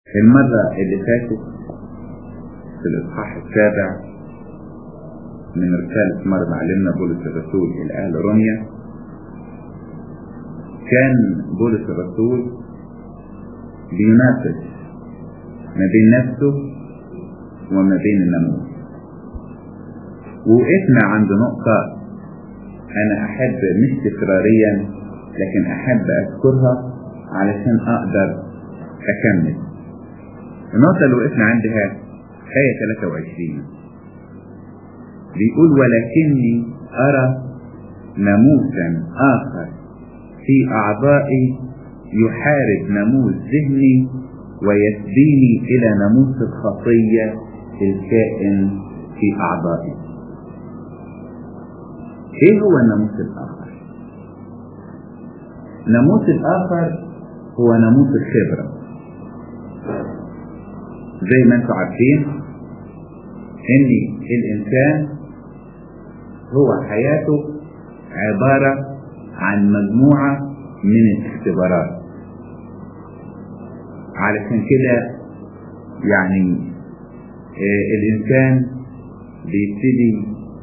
المرة اللي فاتت في الإصحاح السابع من رسالة مر معلمنا بولس الرسول إلى أهل روميا كان بولس الرسول بينافس ما بين نفسه وما بين الناموس وقفنا عند نقطة أنا أحب مش تكراريا لكن أحب أذكرها علشان أقدر أكمل النقطة اللي وقفنا عندها آية 23 بيقول ولكني أرى ناموسا آخر في أعضائي يحارب ناموس ذهني ويسبيني إلى ناموس الخطية الكائن في أعضائي إيه هو الناموس الآخر؟ الناموس الآخر هو ناموس الخبرة زي ما انتم عارفين ان الانسان هو حياته عبارة عن مجموعة من الاختبارات علشان كده يعني آه الانسان بيبتدي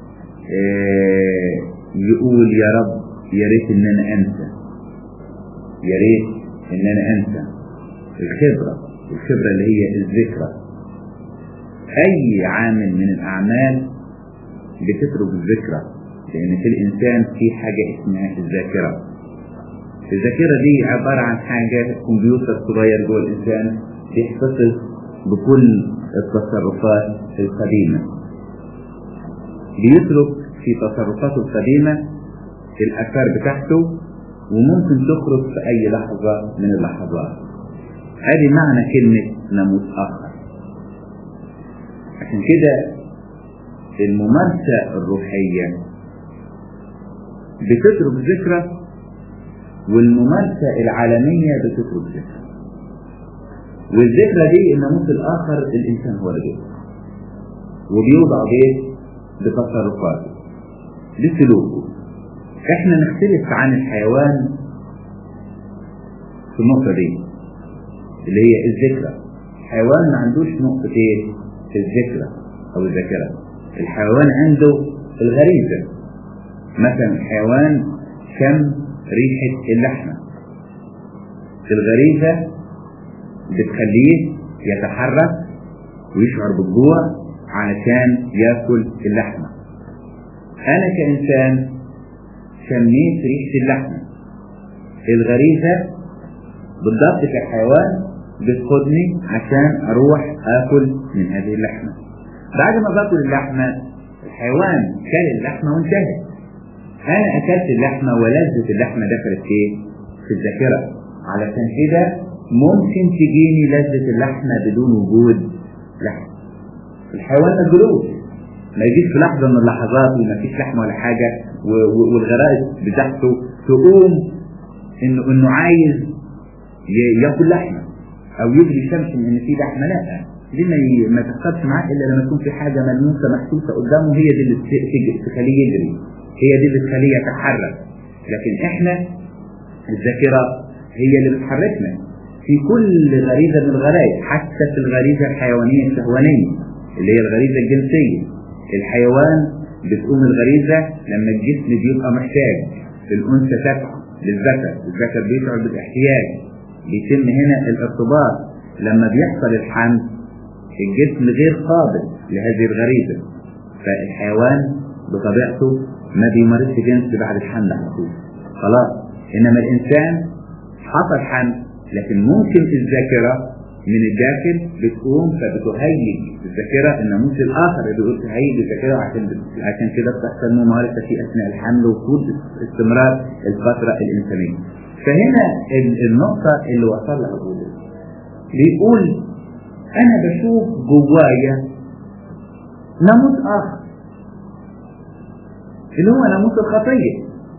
آه يقول يا رب يا ريت ان انا انسى يا ريت ان انا انسى الخبره الخبرة اللي هي الذكرى أي عامل من الأعمال بتترك الذكرى لأن في الإنسان في حاجة اسمها الذاكرة الذاكرة دي عبارة عن حاجة كمبيوتر صغير جوه الإنسان بيحتفظ بكل التصرفات القديمة بيترك في تصرفاته القديمة الآثار بتاعته وممكن تخرج في أي لحظة من اللحظات ادي معنى كلمة ناموس اخر عشان كده الممارسة الروحية بتترك ذكرى والممارسة العالمية بتترك ذكرى والذكرى دي الناموس الاخر الانسان هو اللي بيوضع وبيوضع بيه بتصرفاته بسلوكه احنا نختلف عن الحيوان في النقطة دي اللي هي الذكرى الحيوان ما عندوش نقطتين في الذكرى او الذاكرة الحيوان عنده الغريزة مثلا الحيوان شم ريحة اللحمة الغريزة بتخليه يتحرك ويشعر بالجوع علشان ياكل اللحمة انا كانسان شميت ريحة اللحمة الغريزة بالضبط كحيوان بتاخدني عشان اروح اكل من هذه اللحمه بعد ما باكل اللحمه الحيوان كل اللحمه وانتهت انا اكلت اللحمه ولذة اللحمه دخلت ايه في الذاكره علشان كده ممكن تجيني لذة اللحمه بدون وجود لحم الحيوان الجلوس ما يجيش في لحظه من اللحظات وما فيش لحمه ولا حاجه والغرائز بتاعته تقوم انه انه عايز ياكل لحمه او يجري شمس ان في لحمه لا دي ما ما تحصلش معاه الا لما يكون في حاجه ملموسه محسوسه قدامه هي دي اللي تخليه يجري هي دي اللي تخليه يتحرك لكن احنا الذاكره هي اللي بتحركنا في كل غريزه من الغرائز حتى في الغريزه الحيوانيه الشهوانيه اللي هي الغريزه الجنسيه الحيوان بتقوم الغريزه لما الجسم بيبقى محتاج الانثى تسعى للذكر الذكر بيشعر بالاحتياج بيتم هنا الارتباط لما بيحصل الحمل الجسم غير قابل لهذه الغريزة فالحيوان بطبيعته ما بيمارسش جنس بعد الحمل على طول خلاص انما الانسان حصل حمل لكن ممكن الذاكرة من الداخل بتقوم فبتهيج الذاكرة الناموس الآخر اللي بيقول تهيج الذاكرة عشان عشان كده بتحصل ممارسة في أثناء الحمل وطول استمرار الفترة الإنسانية فهنا النقطة اللي وصل لها بولس بيقول أنا بشوف جوايا ناموس آخر اللي هو ناموس الخطية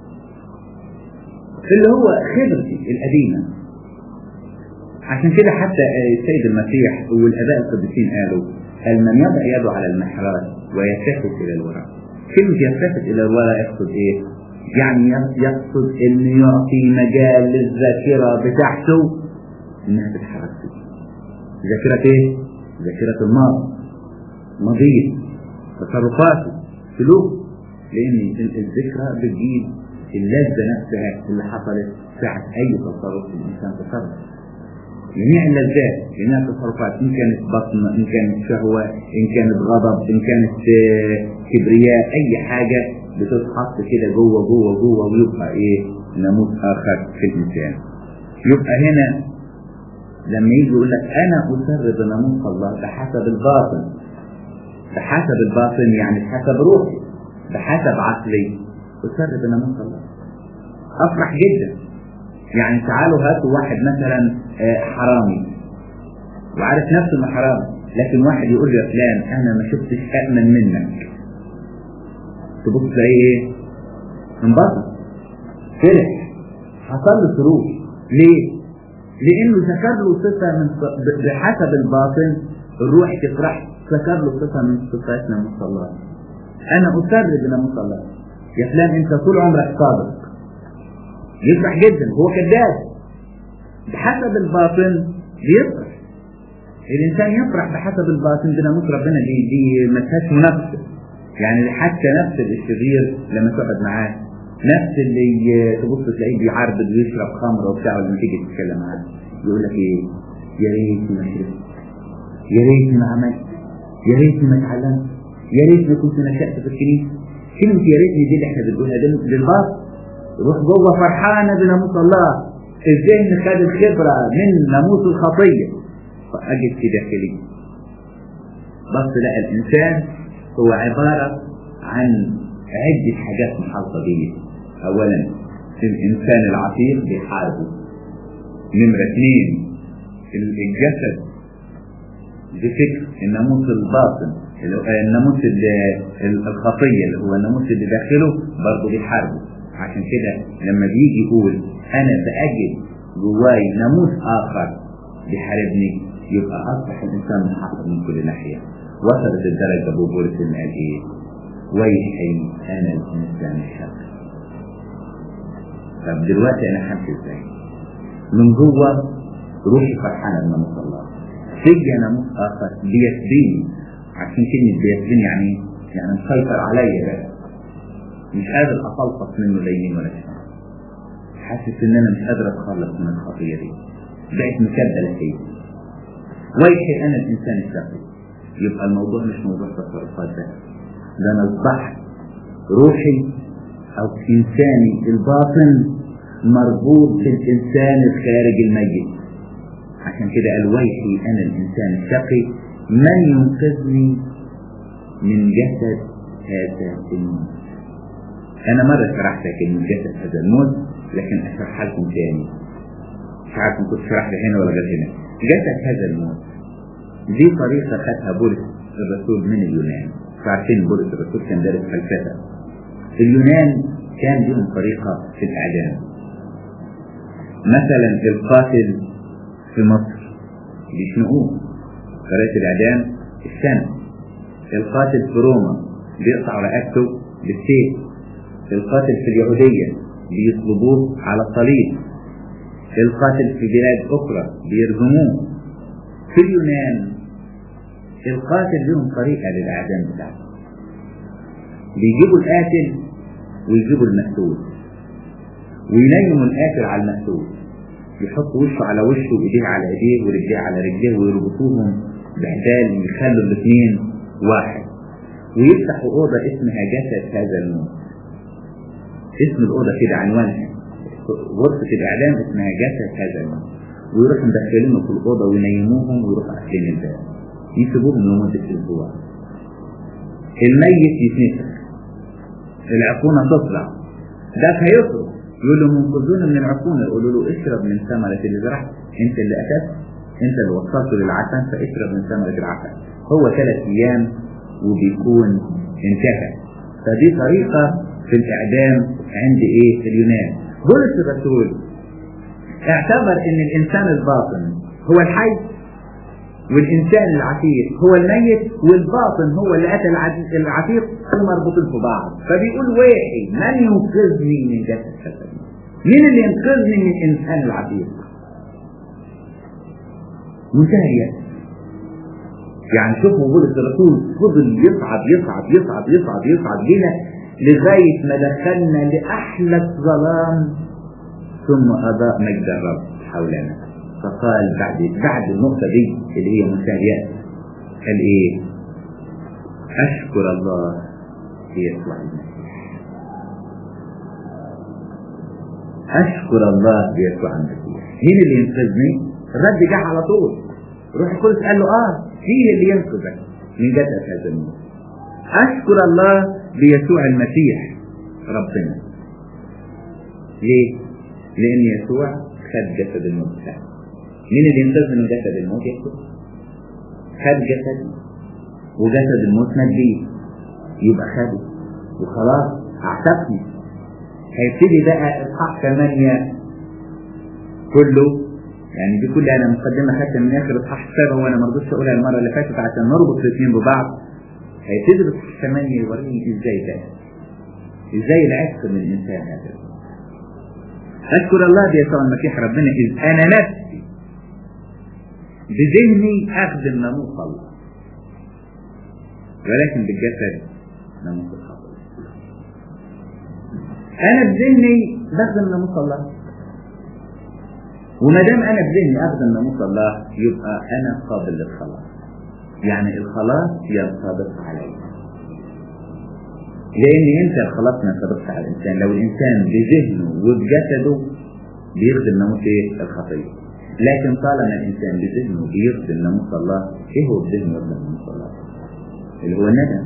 اللي هو خبرتي القديمة عشان كده حتى السيد المسيح والآباء القديسين قالوا قال من يضع يده على المحراث ويلتفت إلى الوراء كلمة يلتفت إلى الوراء يقصد إيه؟ يعني يقصد انه يعطي مجال للذاكرة بتاعته انها تتحرك فيه ذاكرة ايه؟ ذاكرة الماضي ماضيه تصرفاته سلوك لان الذكرى بتجيب اللذة نفسها اللي حصلت ساعة أي تصرف الإنسان تصرف جميع اللذات جميع التصرفات إن كانت بطن إن كانت شهوة إن كانت غضب إن كانت كبرياء أي حاجة بتتحط كده جوه جوه جوه ويبقى إيه ناموس آخر في الإنسان يبقى هنا لما يجي يقول لك أنا أسر بناموس الله بحسب الباطن بحسب الباطن يعني بحسب روحي بحسب عقلي أسر بناموس الله أفرح جدا يعني تعالوا هاتوا واحد مثلا حرامي وعارف نفسه انه حرامي لكن واحد يقول له يا فلان انا ما شفتش امن منك تبص تلاقيه ايه انبسط فرح حصل له سرور ليه لانه ذكر له صفه من بحسب الباطن الروح تفرح ذكر له صفه من صفات ناموس الله انا اسر بناموس الله يا فلان انت طول عمرك صادق يفرح جدا هو كذاب بحسب الباطن بيفرح الانسان يفرح بحسب الباطن بناموس ربنا دي دي ما فيهاش منافسه يعني حتى نفس الشرير لما تقعد معاه نفس اللي تبص تلاقيه بيعرض ويشرب خمره وبتاع لما تيجي تتكلم معاه يقول لك ايه يا ريتني ما شربت يا ريتني ما عملت يا ريتني ما اتعلمت يا ريتني كنت نشأت في الكنيسه كلمه يا ريتني دي اللي احنا بنقولها دي للباطن روح جوه فرحانه بناموس الله الذهن خد الخبره من ناموس الخطيه فاجد في داخلي بص لقى الانسان هو عباره عن عده حاجات محاطه بيه اولا الانسان العتيق بيحاربه نمره اثنين الجسد بفكر الناموس الباطن الناموس الخطيه اللي هو الناموس اللي داخله برضه بيحاربه عشان كده لما بيجي يقول انا بأجد جواي ناموس اخر بيحاربني يبقى اصبح الانسان محاصر من كل ناحيه وصلت الدرجه ابو بولس ان قال ايه ويحي انا الانسان الشقي طب دلوقتي انا همشي ازاي من جوه روحي فرحانه بناموس الله فيا ناموس اخر بيسبيني عشان كلمه بيسبيني يعني يعني مسيطر عليا بقى مش قادر اتلطف منه لا يمين ولا شمال حاسس ان انا مش قادر اتخلص من الخطيه دي بقت مكبله فيا ويحي انا الانسان الشقي يبقى الموضوع مش موضوع تصرفات بس ده انا اصبحت روحي او انساني الباطن مربوط بالانسان الخارج الميت عشان كده قال ويحي انا الانسان الشقي من ينقذني من جسد هذا الموت انا مرة شرحت كلمة جسد هذا الموت لكن اشرحها لكم تاني مش عارف ان كنت شرحت هنا ولا غير هنا جسد هذا الموت دي طريقة خدها بولس الرسول من اليونان عارفين بولس الرسول كان دارس فلسفة اليونان كان لهم طريقة في الإعدام مثلا القاتل في مصر بيشنقوه طريقة الإعدام السنة القاتل في روما بيقطعوا رقبته بالسيف القاتل في اليهودية بيصلبوه على الصليب القاتل في بلاد أخرى بيرجموه في اليونان القاتل لهم طريقة للإعدام بتاعته بيجيبوا القاتل ويجيبوا المقتول وينيموا القاتل على المقتول يحطوا وشه على وشه وايديه على ايديه ورجليه على رجليه ويربطوهم بحبال يخلوا الاثنين واحد ويفتحوا اوضه اسمها جسد هذا الموت اسم الاوضه كده عنوانها غرفه الاعلام اسمها جسد هذا الموت ويروحوا مدخلينه في الاوضه وينيموهم ويروحوا قافلين الباب يسيبوهم لمده اسبوع الميت يتنفخ العفونه تطلع ده هيخرج يقول له منقذون من العفونه يقولوا له اشرب من ثمره اللي زرعت انت اللي اكلت انت اللي وصلته للعسل فاشرب من ثمره العسل هو ثلاث ايام وبيكون انتهى فدي طريقه في الاعدام عند ايه اليونان بولس الرسول اعتبر ان الانسان الباطن هو الحي والإنسان العتيق هو الميت والباطن هو اللي قتل العتيق ومربوطين في بعض فبيقول واحي من ينقذني من جسد حسن مين اللي ينقذني من الإنسان العتيق منتهى اليأس يعني شوفوا بولس الرسول فضل يصعد يصعد يصعد يصعد يصعد بينا لغاية ما دخلنا لأحلى الظلام ثم أضاء مجد الرب حولنا فقال بعد بعد النقطة دي اللي هي منتهيات قال إيه؟ أشكر الله في يسوع المسيح أشكر الله بيسوع المسيح مين اللي ينقذني؟ الرد جه على طول روح القدس قال له اه فيه اللي ينقذك من جسد هذا الموت اشكر الله بيسوع المسيح ربنا ليه؟ لان يسوع خد جسد الموت بتاعه مين اللي ينقذني من جسد الموت يسوع خد جسدي وجسد الموت نجيه يبقى خده وخلاص اعتقني هيبتدي بقى اصحاح 8 كله يعني دي كلها انا مقدمه حتى من اخر اصحاح سبعه وانا ما رضيتش اقولها المره اللي فاتت عشان نربط الاثنين ببعض هيبتدي الاصحاح 8 يوريني ازاي ده ازاي العشق من الانسان هذا اشكر الله بيسوع المسيح ربنا اذ انا نفسي بذهني اخدم ناموس الله ولكن بالجسد ناموس الخطأ انا بذهني بخدم ناموس الله وما دام انا بذهني اخدم ناموس الله يبقى انا قابل للخلاص يعني الخلاص ينطبق علي لان انت الخلاص ما ينطبقش على الانسان لو الانسان بذهنه وبجسده بيخدم ناموس ايه الخطيه لكن طالما الانسان بذهنه بيخدم ناموس الله ايه هو بذهنه يخدم ناموس الله اللي هو الندم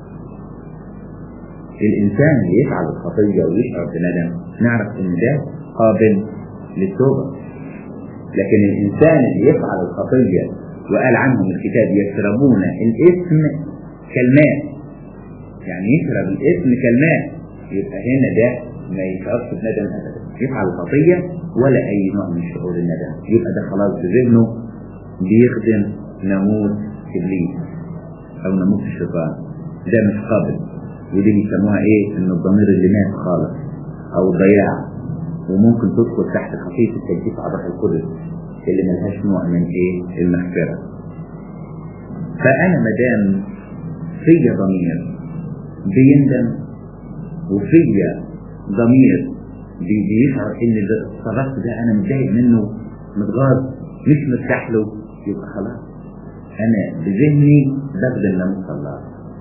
الانسان اللي يفعل الخطيه ويشعر بندم نعرف ان ده قابل للتوبه لكن الإنسان اللي يفعل الخطية وقال عنهم الكتاب يشربون الاسم كالماء يعني يشرب الاسم كالماء يبقى هنا ده ما يشعرش بندم أبدا يفعل الخطية ولا أي نوع من شعور الندم يبقى ده خلاص بذهنه بيخدم ناموس إبليس أو ناموس الشيطان ده مش قابل ودي بيسموها إيه إن الضمير اللي مات خالص أو ضياع وممكن تدخل تحت خطية التجديد على الروح القدس اللي ملهاش نوع من ايه المغفرة فأنا مدام فيا ضمير بيندم وفيا ضمير بيشعر ان التصرف ده انا متضايق منه متغاظ مش مرتاح له يبقى خلاص انا بذهني بخدم ناموس الله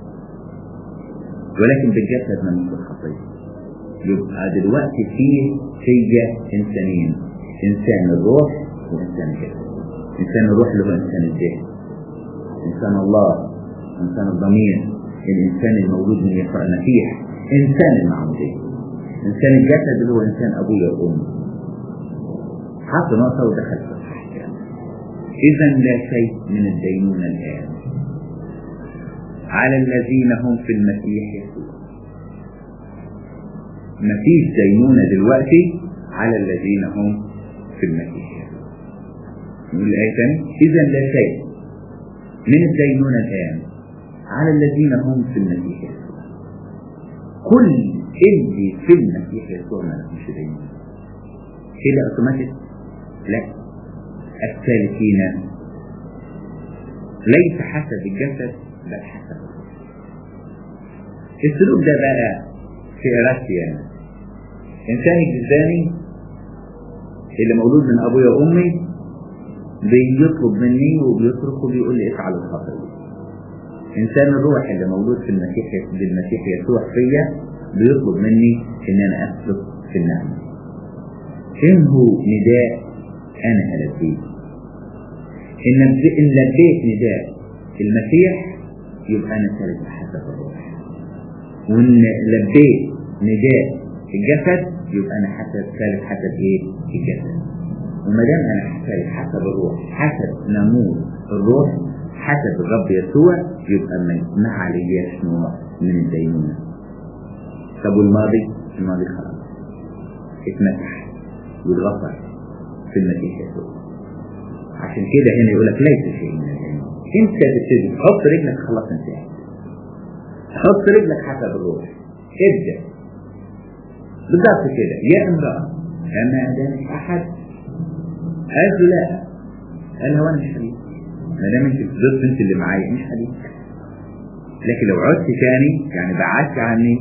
ولكن بالجسد ناموس الخطيه يبقى دلوقتي فيه فيا انسانين انسان الروح وانسان الجسد انسان الروح اللي هو انسان الذهن انسان الله انسان الضمير الانسان المولود من يسوع المسيح انسان المعمودية انسان الجسد اللي هو انسان ابويا وامي حط نقطة ودخل في الحكاية اذا لا شيء من الدينونة الان على الذين هم في المسيح يسوع مفيش دينونة دلوقتي على الذين هم في المسيح نقول الآية تاني إذا لا شيء من الدينونة الآن على الذين هم في المسيح يسوع كل اللي في المسيح يسوع ما لهمش دينونة كده اوتوماتيك لا السالكين ليس حسب الجسد بل حسب الروح السلوك ده بقى في إرادتي يعني إنسان الجزاني اللي مولود من أبويا وأمي بيطلب مني وبيصرخ وبيقول لي افعل الخطية إنسان الروح اللي مولود في المسيح بالمسيح يسوع فيا بيطلب مني إن أنا أسلك في النعمة إن هو نداء أنا ألبيه إن إن لبيت نداء المسيح يبقى أنا سالك بحسب الروح وإن لبيت نداء الجسد يبقى أنا حسب سالك حسب إيه؟ الجسد وما دام أنا سالك حسب الروح حسب ناموس الروح حسب الرب يسوع يبقى ما علياش نوع من الدينونة طب والماضي؟ الماضي خلاص اتمسح واتغفر في المسيح يسوع عشان كده هنا يقول لك ليس شيء من الدينونة انت تبتدي حط رجلك خلاص انتهى حط رجلك حسب الروح ابدأ بالضبط كده يا امرأة أما أدانك أحد قالت له لا قال له أنا شريك ما دام انت فضلت انت اللي معايا مش عليك لكن لو عدت تاني يعني بعدت عني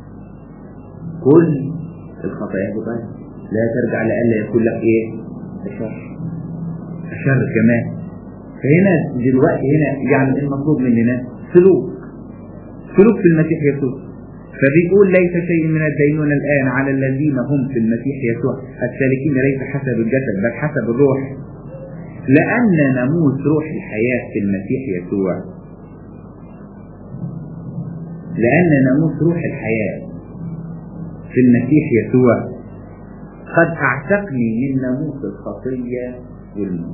كل الخطايا بطيئة لا ترجع لألا يكون لك ايه أشر أشر كمان فهنا دلوقتي هنا يعني المطلوب مننا سلوك سلوك في المسيح يسوع فبيقول ليس شيء من الدينونة الآن على الذين هم في المسيح يسوع السالكين ليس حسب الجسد بل حسب الروح لأن ناموس روح الحياة في المسيح يسوع لأن ناموس روح الحياة في المسيح يسوع قد أعتقني من ناموس الخطية والموت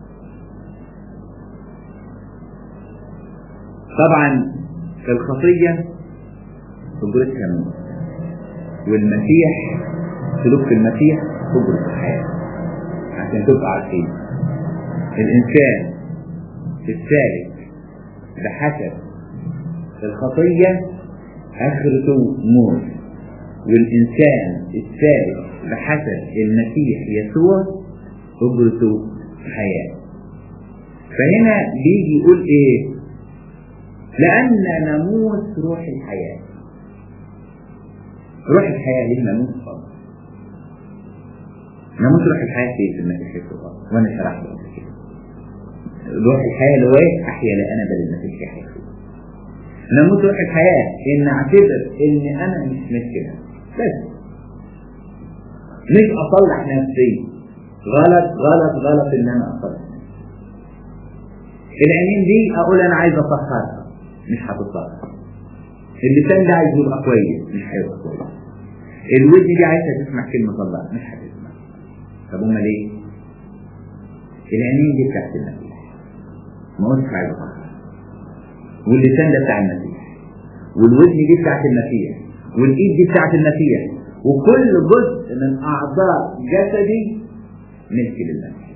طبعا الخطية أجرتها موت والمسيح سلوك المسيح أجرة الحياة عشان تبقى عارفين الإنسان السالك بحسب الخطية آخرته موت والإنسان السالك بحسب المسيح يسوع أجرته حياة فهنا بيجي يقول إيه لأن ناموس روح الحياة روح الحياة ليه ناموس خالص ناموس روح الحياة فيه في المسيح يسوع وأنا شرحت قبل كده روح الحياة اللي هو إيه أحيا لا أنا بل المسيح يحيا فيه ناموس روح الحياة إن أعتبر إن أنا مش مشكلة بس مش أصلح نفسي غلط غلط غلط إن أنا أصلح العينين دي أقول أنا عايز أطهرها مش هتطهر اللسان ده عايز يبقى كويس مش هيبقى كويس الودن دي عايزة تسمع كلمة الله مش هتسمع طب أمال إيه؟ العينين دي بتاعت المسيح ما قلتش عايز أطهر واللسان ده بتاع المسيح والودن دي بتاعت المسيح والايد دي بتاعت المسيح وكل جزء من اعضاء جسدي ملك للمسيح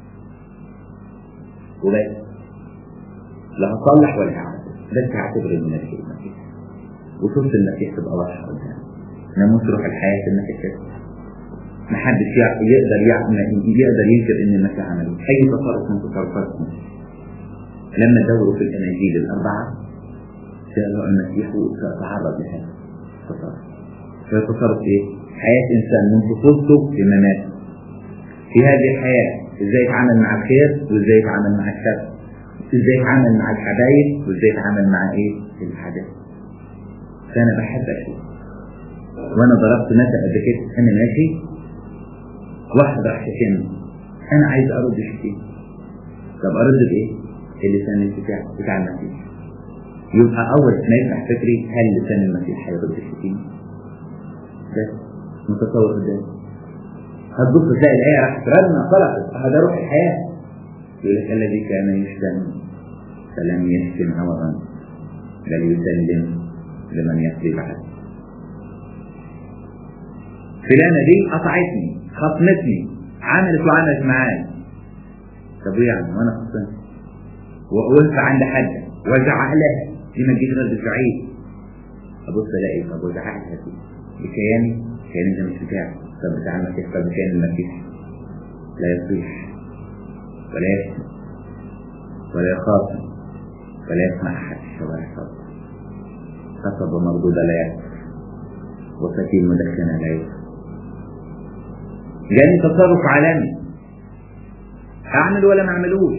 وبس لا هصلح ولا هعمل بس هعتبر ان ملك المسيح وصورة المسيح تبقى واضحة قدام ناموس روح الحياة في المسيح كده محدش يقدر يعمل يقدر ينكر ان المسيح عمله اي تصرف من تصرفاتكم لما دوروا في الاناجيل الاربعه سألوا المسيح وتعرض لهذا التصرف فالتصرف ايه؟ حياة انسان من طفولته لمماته في هذه الحياة ازاي يتعامل مع الخير وازاي يتعامل مع الشر ازاي يتعامل مع الحبايب وازاي يتعامل مع ايه؟ الحدث فانا بحب اشوف وانا ضربت مثل قبل كده انا ماشي واحد راح شتمني انا عايز ارد شتيمه طب ارد بايه؟ اللسان بتاع بتاع المسيح يبقى اول ما يفتح فكري هل لسان المسيح هيرد الشتيمه؟ بس متصور قدامي هتبص تلاقي الايه راح ترن طلقت هذا روح الحياه يقول لك الذي كان يشتم فلم يشتم عوضا بل يسلم لمن يقضي بعد فلانه دي قطعتني خصمتني عملت وعملت معايا طب ايه يعني وانا خصمت وقلت عند حد وزعق لها دي ما تجيش غير بالسعيد ابص الاقي طب وزعق لها دي بكياني كياني ده مش بتاعي طب بتاع المسيح طب بكيان المسيح لا يصيح ولا يشتم ولا يخاطب ولا يسمع احد في الشوارع صوت خطب ومردودة لا يكفر وسكين مدخنة لا يكفر جاني تصرف عالمي اعمل ولا ما اعملوش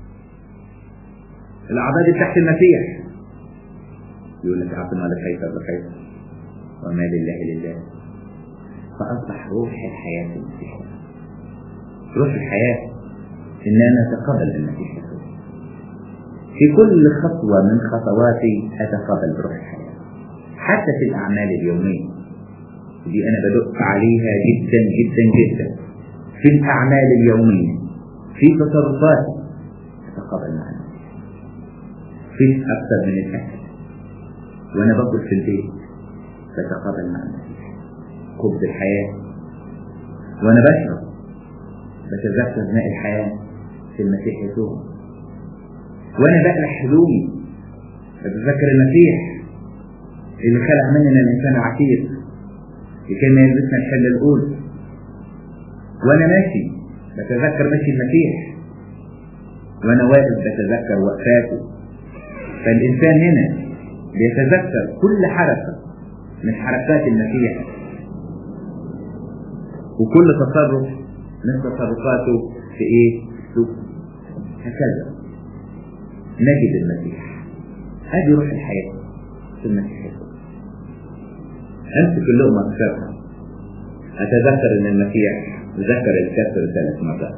الاعضاء دي تحت المسيح يقول لك اعطنا لكيفر بكيفر وما لله لله فاصبح روح الحياه في المسيح روح الحياه ان انا اتقبل المسيح في كل خطوه من خطواتي اتقبل بروح الحياه حتى في الاعمال اليوميه دي انا بدق عليها جدا جدا جدا في الاعمال اليوميه في تصرفاتي اتقبل مع المسيح في اكثر من الاكل وانا باكل في البيت بتقابل مع المسيح خبز الحياه وانا بشرب بتذكر ماء الحياه في المسيح يسوع وانا بقلع هدومي بتذكر المسيح اللي خلق مننا الانسان العتيق لكي ما يلبسنا الحله الاولى وانا ماشي بتذكر مشي المسيح وانا واقف بتذكر وقفاته فالانسان هنا بيتذكر كل حركة من حركات المسيح وكل تصرف من تصرفاته في ايه سوء هكذا نجد المسيح هذه روح الحياة في المسيح امسك اللقمة اكسرها اتذكر ان المسيح ذكر الكسر ثلاث مرات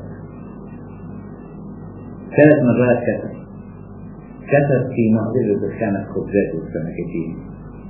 ثلاث مرات كسر كسر في معجزة الخمس خبزات والسمكتين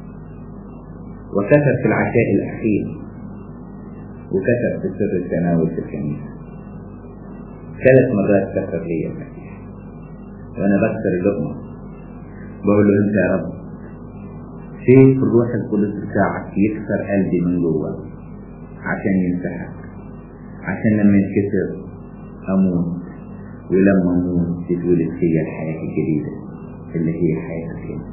وكسر في العشاء الأخير وكسر في سر التناول في الكنيسة ثلاث مرات كسر لي المسيح وأنا بكسر اللقمة بقول له أنت يا رب سيف الروح القدس بتاعك يكسر قلبي من جوه عشان يمسحك عشان لما يتكسر أموت ولما أموت تتولد فيا الحياة الجديدة اللي هي حياتك انت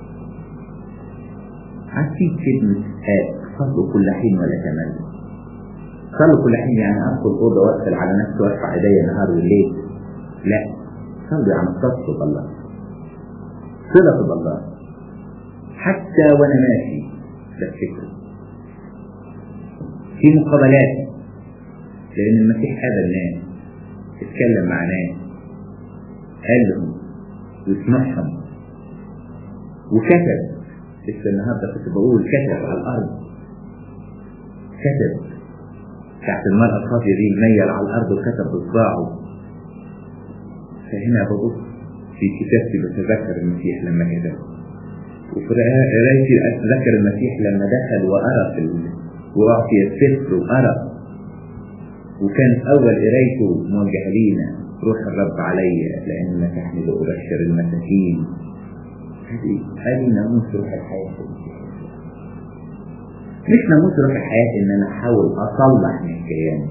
عارفين كلمة صلوا كل حين ولا تمل صلوا كل حين يعني أدخل أوضة وأقفل على نفسي وأرفع إيديا نهار والليل لا صلوا يعني اتصلوا بالله صلة بالله حتى وأنا ماشي بفتكر في مقابلات لأن المسيح هذا الناس اتكلم مع ناس قال لهم ويسمعهم وكتب لسه النهارده كنت بقول كتب على الارض كتب تحت المرأة الخاطية دي ميل على الارض وكتب بصباعه فهنا ببص في كتابتي بتذكر المسيح لما كتب وفي قرايتي اتذكر المسيح لما دخل وقرا في واعطي السفر وقرا وكانت اول قرايته موجهه لينا روح الرب علي لأن مسحني لأبشر المساكين هذه هذه ناموس روح الحياة مش ناموس روح الحياة إن أنا أحاول أصلح من كياني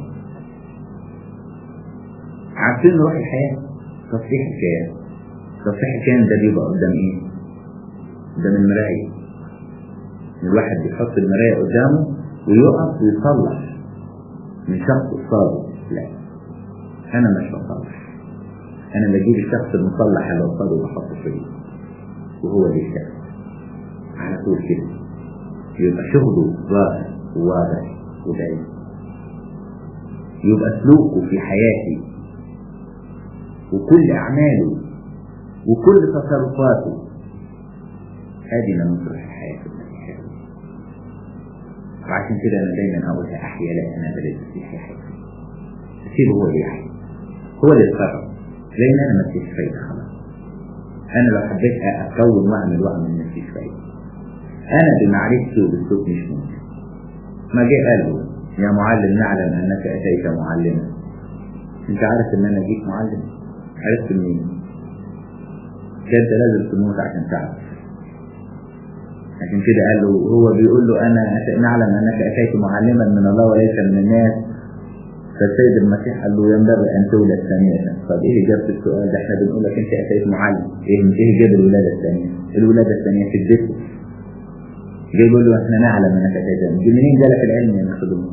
عارفين روح الحياة تصحيح الكيان تصحيح الكيان ده بيبقى قدام إيه؟ قدام المراية الواحد بيحط المراية قدامه ويقف ويصلح من شخص الصادق لا أنا مش بصلح أنا بجيب الشخص المصلح اللي قصاده وبحطه فيه وهو اللي يشتغل على طول كده يبقى شغله ظاهر وواضح وباين يبقى سلوكه في حياتي وكل أعماله وكل تصرفاته هذه نموذج الحياة المسيحية وعشان كده أنا دايما أقول أحيا لا أنا بلد المسيح يحيا سيبه هو اللي يحيا هو اللي يتصرف لان انا ما فيش فايده خلاص انا لو حبيت اكون واعمل واعمل ما فيش فايده انا بمعرفتي وبالصوت مش ممكن ما جه قال له يا معلم نعلم انك اتيت معلما انت عارف ان انا جيت معلم عرفت منين ده انت لازم تموت عشان تعرف عشان كده قال له هو بيقول له انا نعلم انك اتيت معلما من الله وليس من الناس فالسيد المسيح قال له ينبغي ان تولد ثانية طب ايه اجابة السؤال ده احنا بنقول لك انت اتيت معلم ايه ايه اجابة الولادة الثانية الولادة الثانية في الجسم جاي يقول له احنا نعلم انك اتيت منين جالك العلم يا مخدوم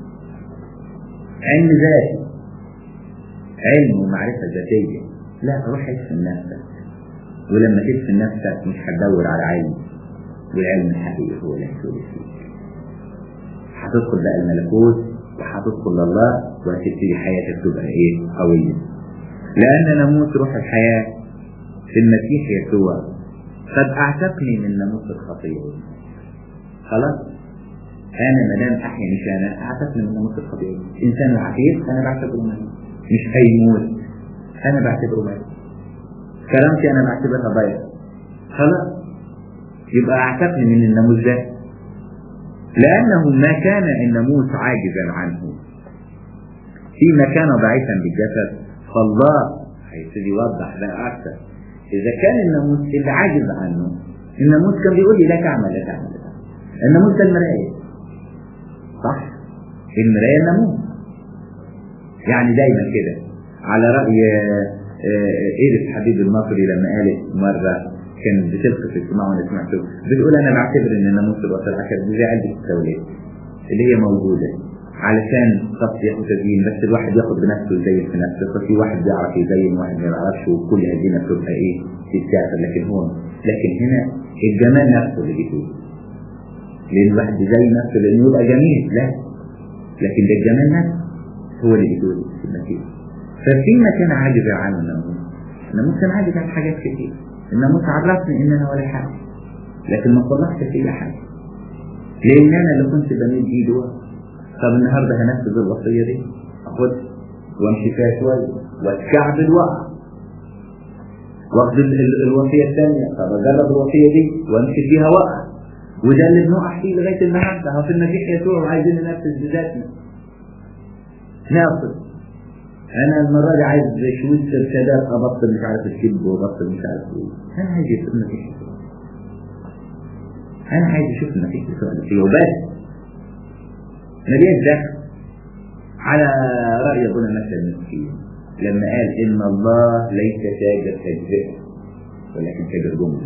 علم ذاتي علم ومعرفة ذاتية لا روح ادفن نفسك ولما تدفن نفسك مش هتدور على علم والعلم الحقيقي هو اللي هيسوي فيك هتدخل بقى الملكوت وهتدخل لله وهتبتدي حياتك تبقى ايه قوية لأن ناموس روح الحياة في المسيح يسوع قد أعتقني من ناموس الخطية خلاص أنا ما دام أحيا مش أنا أعتقني من ناموس الخطية إنسان عفيف أنا بعتبره ميت مش هيموت أنا بعتبره ميت كرامتي أنا بعتبرها ضيق خلاص يبقى أعتقني من الناموس ده لأنه ما كان الناموس عاجزا عنه فيما كان ضعيفا بالجسد فالله هيبتدي يوضح بقى أكثر إذا كان الناموس اللي عاجز عنه الناموس كان بيقول لي لا تعمل لا تعمل لا تعمل الناموس ده المراية صح المراية الناموس يعني دايما كده على رأي إيرس حبيب المصري لما قالت مرة كانت بتلقي في اجتماع وانا سمعته بتقول انا بعتبر ان الناموس الوصل عشان دي علبة التوليد اللي هي موجودة علشان تصليح وتزيين بس الواحد ياخد بنفسه يزين في نفسه ففي واحد بيعرف يزين واحد ما يعرفش وكل هذه بتبقى ايه تتسافر لكن هو لكن هنا الجمال نفسه اللي بيقول لان الواحد يزين نفسه لانه يبقى جميل لا لكن ده الجمال نفسه هو اللي بيقول في المسيح ففي مكان عاجز عنه الناموس الناموس كان عاجز عن حاجات كتير الناموس عرفني ان انا ولا حاجه لكن ما صلحش فيا حاجه لان انا اللي كنت بميل ايده طب النهارده هنفذ الوصيه دي اخدها وامشي فيها شويه واتكعبل وقع واخد الوصيه الثانيه طب اجرب الوصيه دي وامشي فيها وقع وده اللي بنقع فيه لغايه النهارده اهو في المسيح يسوع وعايزين ننفذ بذاتنا ناقص انا المره دي عايز شويه سرسادات ابطل مش عارف الكذب وابطل مش عارف ايه انا عايز اشوف المسيح يسوع انا عايز اشوف المسيح يسوع اللي فيه وبس مليان دخل على رأي أبونا مثل المسكين لما قال إن الله ليس تاجر تجزئة ولكن تاجر جملة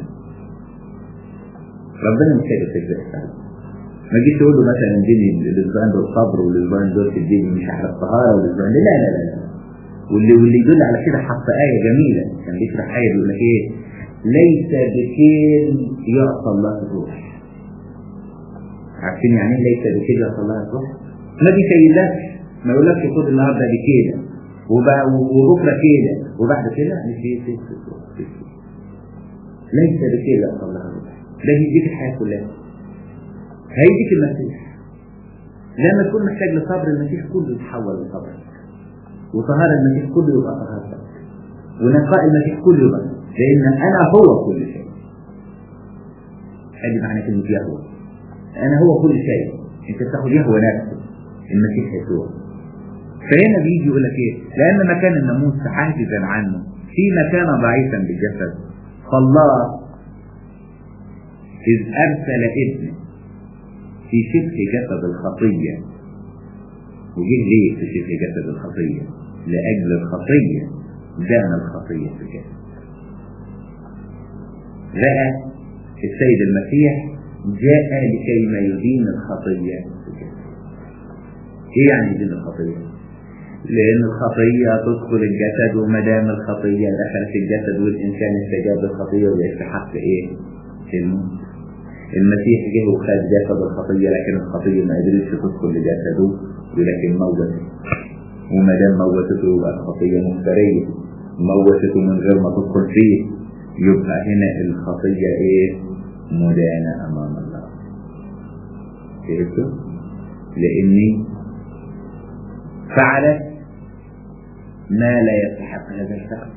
ربنا مش تاجر تجزئة ما جيش تقول له مثلا اديني الاسبوعين دول صبر والاسبوعين دول تديني مش عارف طهاره والاسبوعين لا لا لا لا واللي واللي يدل على كده حط آية جميلة كان بيشرح آية بيقول لك إيه ليس بكيل يعطى الله الروح عارفين يعني ايه ليس بكيل يعطى الله الروح ما بيسيدكش ما يقولكش خد النهارده بكيلة وبكره كيلة وبعد كده مش ليس بكيل يعطى الله الروح ده يديك الحياة كلها هيديك المسيح لما تكون محتاج لصبر المسيح كله يتحول لصبر وطهارة المسيح كله يبقى طهارتك ونقاء المسيح كله يبقى لأن أنا هو كل شيء هذه معنى كلمة يهوى أنا هو كل شيء أنت بتاخد يهوى نفسه المسيح يسوع فهنا بيجي يقول لك إيه لأن مكان الناموس عاجزا عنه فيما كان ضعيفا بالجسد فالله إذ أرسل ابنه في شبه جسد الخطية وجه ليه في شبه جسد الخطية لأجل الخطية دان الخطية في الجسد لقى السيد المسيح جاء لكي ما يدين الخطية في الجسد ايه يعني يدين الخطية لأن الخطية تدخل الجسد وما دام الخطية دخلت الجسد والإنسان استجاب للخطية ويستحق إيه؟ الموت المسيح جه وخد جسد الخطية لكن الخطية ما قدرتش تدخل لجسده ولكن موته وما دام موتته يبقى الخطية مفترية موتته من غير ما تدخل فيه يبقى هنا الخطية ايه مدانة امام الله فهمتوا لاني فعلت ما لا يستحق هذا الفعل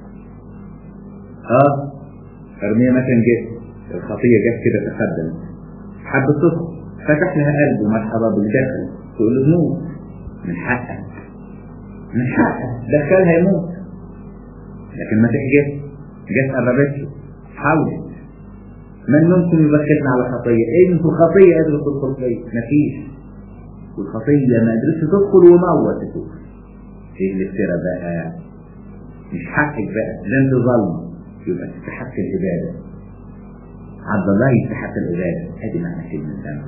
اه ارمية مثلا جه الخطية جت كده تقدم حب تدخل فتح لها قلبه مرحبا بالداخل تقول له موت من حقك من حقك دخلها يموت لكن ما تحجز جت قربته حاولت من ممكن يبكتنا على خطية انتوا خطية قدرت تدخل فيا مفيش والخطية ما قدرتش تدخل وموتته ايه اللي افترى بقى مش حقك بقى ده انت ظلم يبقى تستحق العبادة عبد الله يستحق العبادة هذه معنى كلمة دم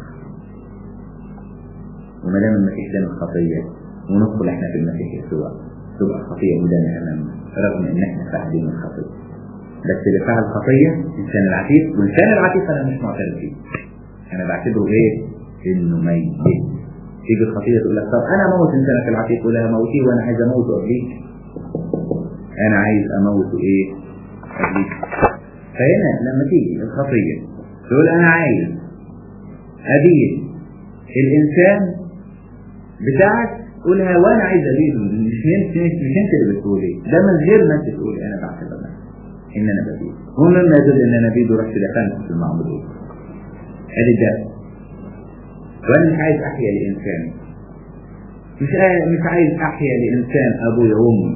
وما دام المسيح دم الخطية وندخل احنا في المسيح يسوع تبقى الخطية مدانة أمامنا رغم إن احنا فاعلين الخطية بس اللي فعل الخطية إنسان العتيق وإنسان العتيق أنا مش معترف بيه أنا بعتبره إيه؟ إنه ميت تيجي الخطية تقول لك طب أنا أموت إنسانك العتيق ولا هموتيه وأنا عايز أموته قبليك أنا عايز أموته إيه؟ قبليك فهنا لما تيجي الخطية تقول أنا عايز أبيد الإنسان بتاعك قولها وأنا عايز أبيده مش انت مش انت اللي بتقول ايه ده من غير ما انت تقول انا بعتبر نفسي ان انا ببيد ومما يدل ان انا بيد رحت دخلت في المعبودية ادي ده وانا مش عايز احيا لانسان مش عايز مش عايز احيا لانسان ابويا وامي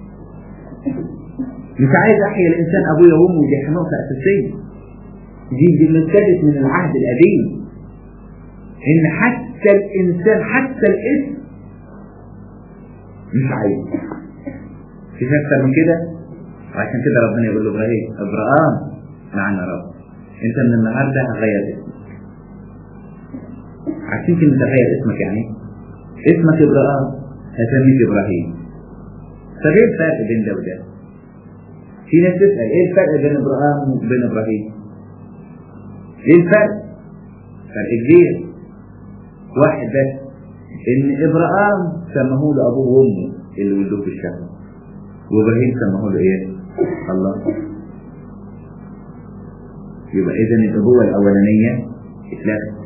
مش عايز احيا الانسان ابويا وامي دي نقطه اساسيه دي دي مبتدت من العهد القديم ان حتى الانسان حتى الاسم مش عايز مفيش اكتر من كده وعشان كده ربنا يقول له ابراهيم ابراهام معنا رب انت من النهارده هغير اسمك عارفين كلمه تغير اسمك يعني اسمك ابراهيم هسميك ابراهيم طب ايه الفرق بين ده وده؟ في ناس تسأل ايه الفرق بين ابراهيم وبين ابراهيم؟ ايه الفرق؟ فرق كبير واحد بس ان ابراهيم سماه له ابوه وامه اللي ولدوه في الشهر وابراهيم سماه له ايه؟ الله يبقى اذا الابوه الاولانيه اتلغت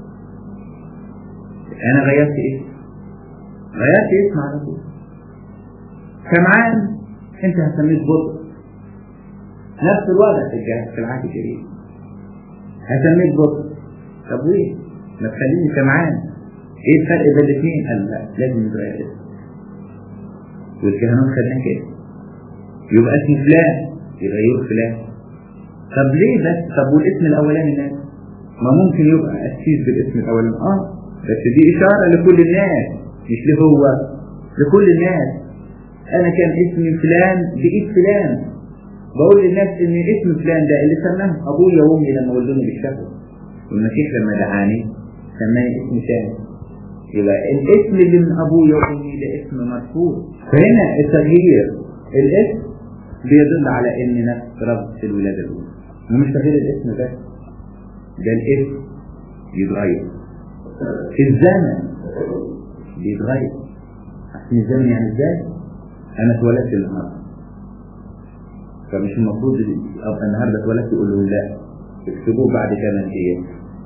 انا غيرت اسم غيرت اسم على طول سمعان انت هتسميه بطء نفس الوضع في الجهاز في العهد الجديد هسميه بطء طب ليه؟ ما تخليني سمعان ايه الفرق بين الاثنين؟ قال لا لازم يتغير اسم والكهنوت خدناه كده يبقى اسم فلان يغيره فلان طب ليه بس طب والاسم الاولاني ده ما ممكن يبقى اسيس بالاسم الاولاني اه بس دي اشاره لكل الناس مش له هو لكل الناس انا كان اسمي فلان بايد فلان بقول للناس ان اسم فلان ده اللي سماه ابويا وامي لما ولدوني بالشهوه والمسيح لما دعاني سماني اسم ثاني يبقى الاسم اللي من ابويا وامي ده اسم مرفوض فهنا التغيير الاسم بيدل على ان نفس ربط الولاده الاولى ومش تغيير الاسم بس ده الاسم يتغير الزمن بيتغير عشان الزمن يعني ازاي؟ انا اتولدت النهارده فمش المفروض ابقى النهارده اتولدت يقول له لا اكتبوه بعد ثمان ايام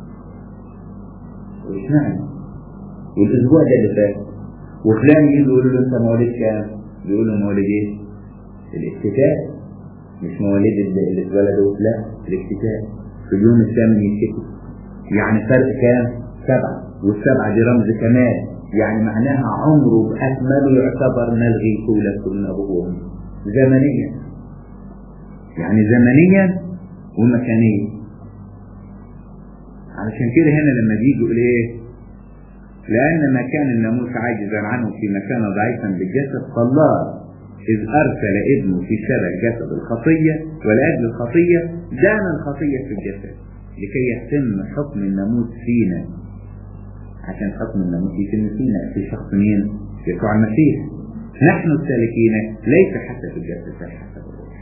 وش معنى؟ والاسبوع ده اللي فات وفلان يجي يقول له انت مواليد كام؟ بيقول له مواليد ايه؟ الاكتتاب مش مواليد اللي اتولدوا لا الاكتتاب في اليوم الثامن يتكتب يعني فرق كام؟ سبعه والسبعه دي رمز كمال يعني معناها عمره باكمله يعتبر ملغي طولة من ابوه وامه زمنيا يعني زمنيا ومكانيا علشان كده هنا لما بيجي يقول ايه لان ما كان الناموس عاجزا عنه فيما كان ضعيفا بالجسد فالله إذ أرسل ابنه في شبه جسد الخطية ولأجل الخطية دان الخطية في الجسد لكي يتم حكم الناموس فينا عشان حكم الناموس يتم فينا في شخص مين؟ يسوع المسيح نحن السالكين ليس حسب الجسد بل حسب الروح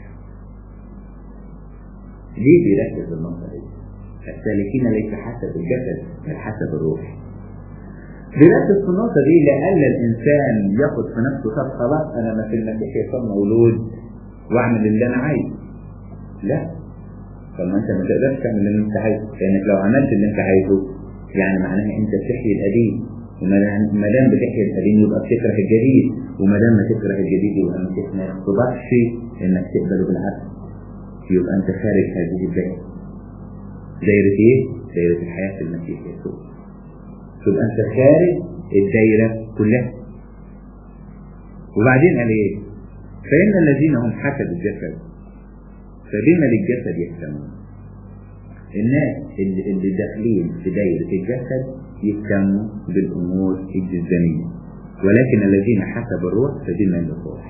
ليه بيركز النقطة دي؟ السالكين ليس حسب الجسد بل حسب الروح بيركز في النقطة دي لأن الإنسان ياخد في نفسه طب خلاص أنا ما في المسيح يصير مولود وأعمل اللي أنا عايزه. لا. طب ما أنت ما تقدرش تعمل اللي أنت عايزه، لأنك لو عملت اللي أنت عايزه يعني معناها أنت بتحيي القديم. وما دام بتحيي القديم يبقى بتكره الجديد، وما دام ما تكره الجديد يبقى المسيح ما يقتضحش إنك تقبله بالعكس. يبقى أنت خارج هذه الدائرة. دايرة إيه؟ دايرة الحياة في المسيح يسوع. تبقى انت خارج الدايرة كلها وبعدين قال ايه فإن الذين هم حسب الجسد فبما للجسد يهتمون الناس اللي, اللي داخلين في دايرة الجسد يهتموا بالأمور الجسدانية ولكن الذين حسب الروح فبما للروح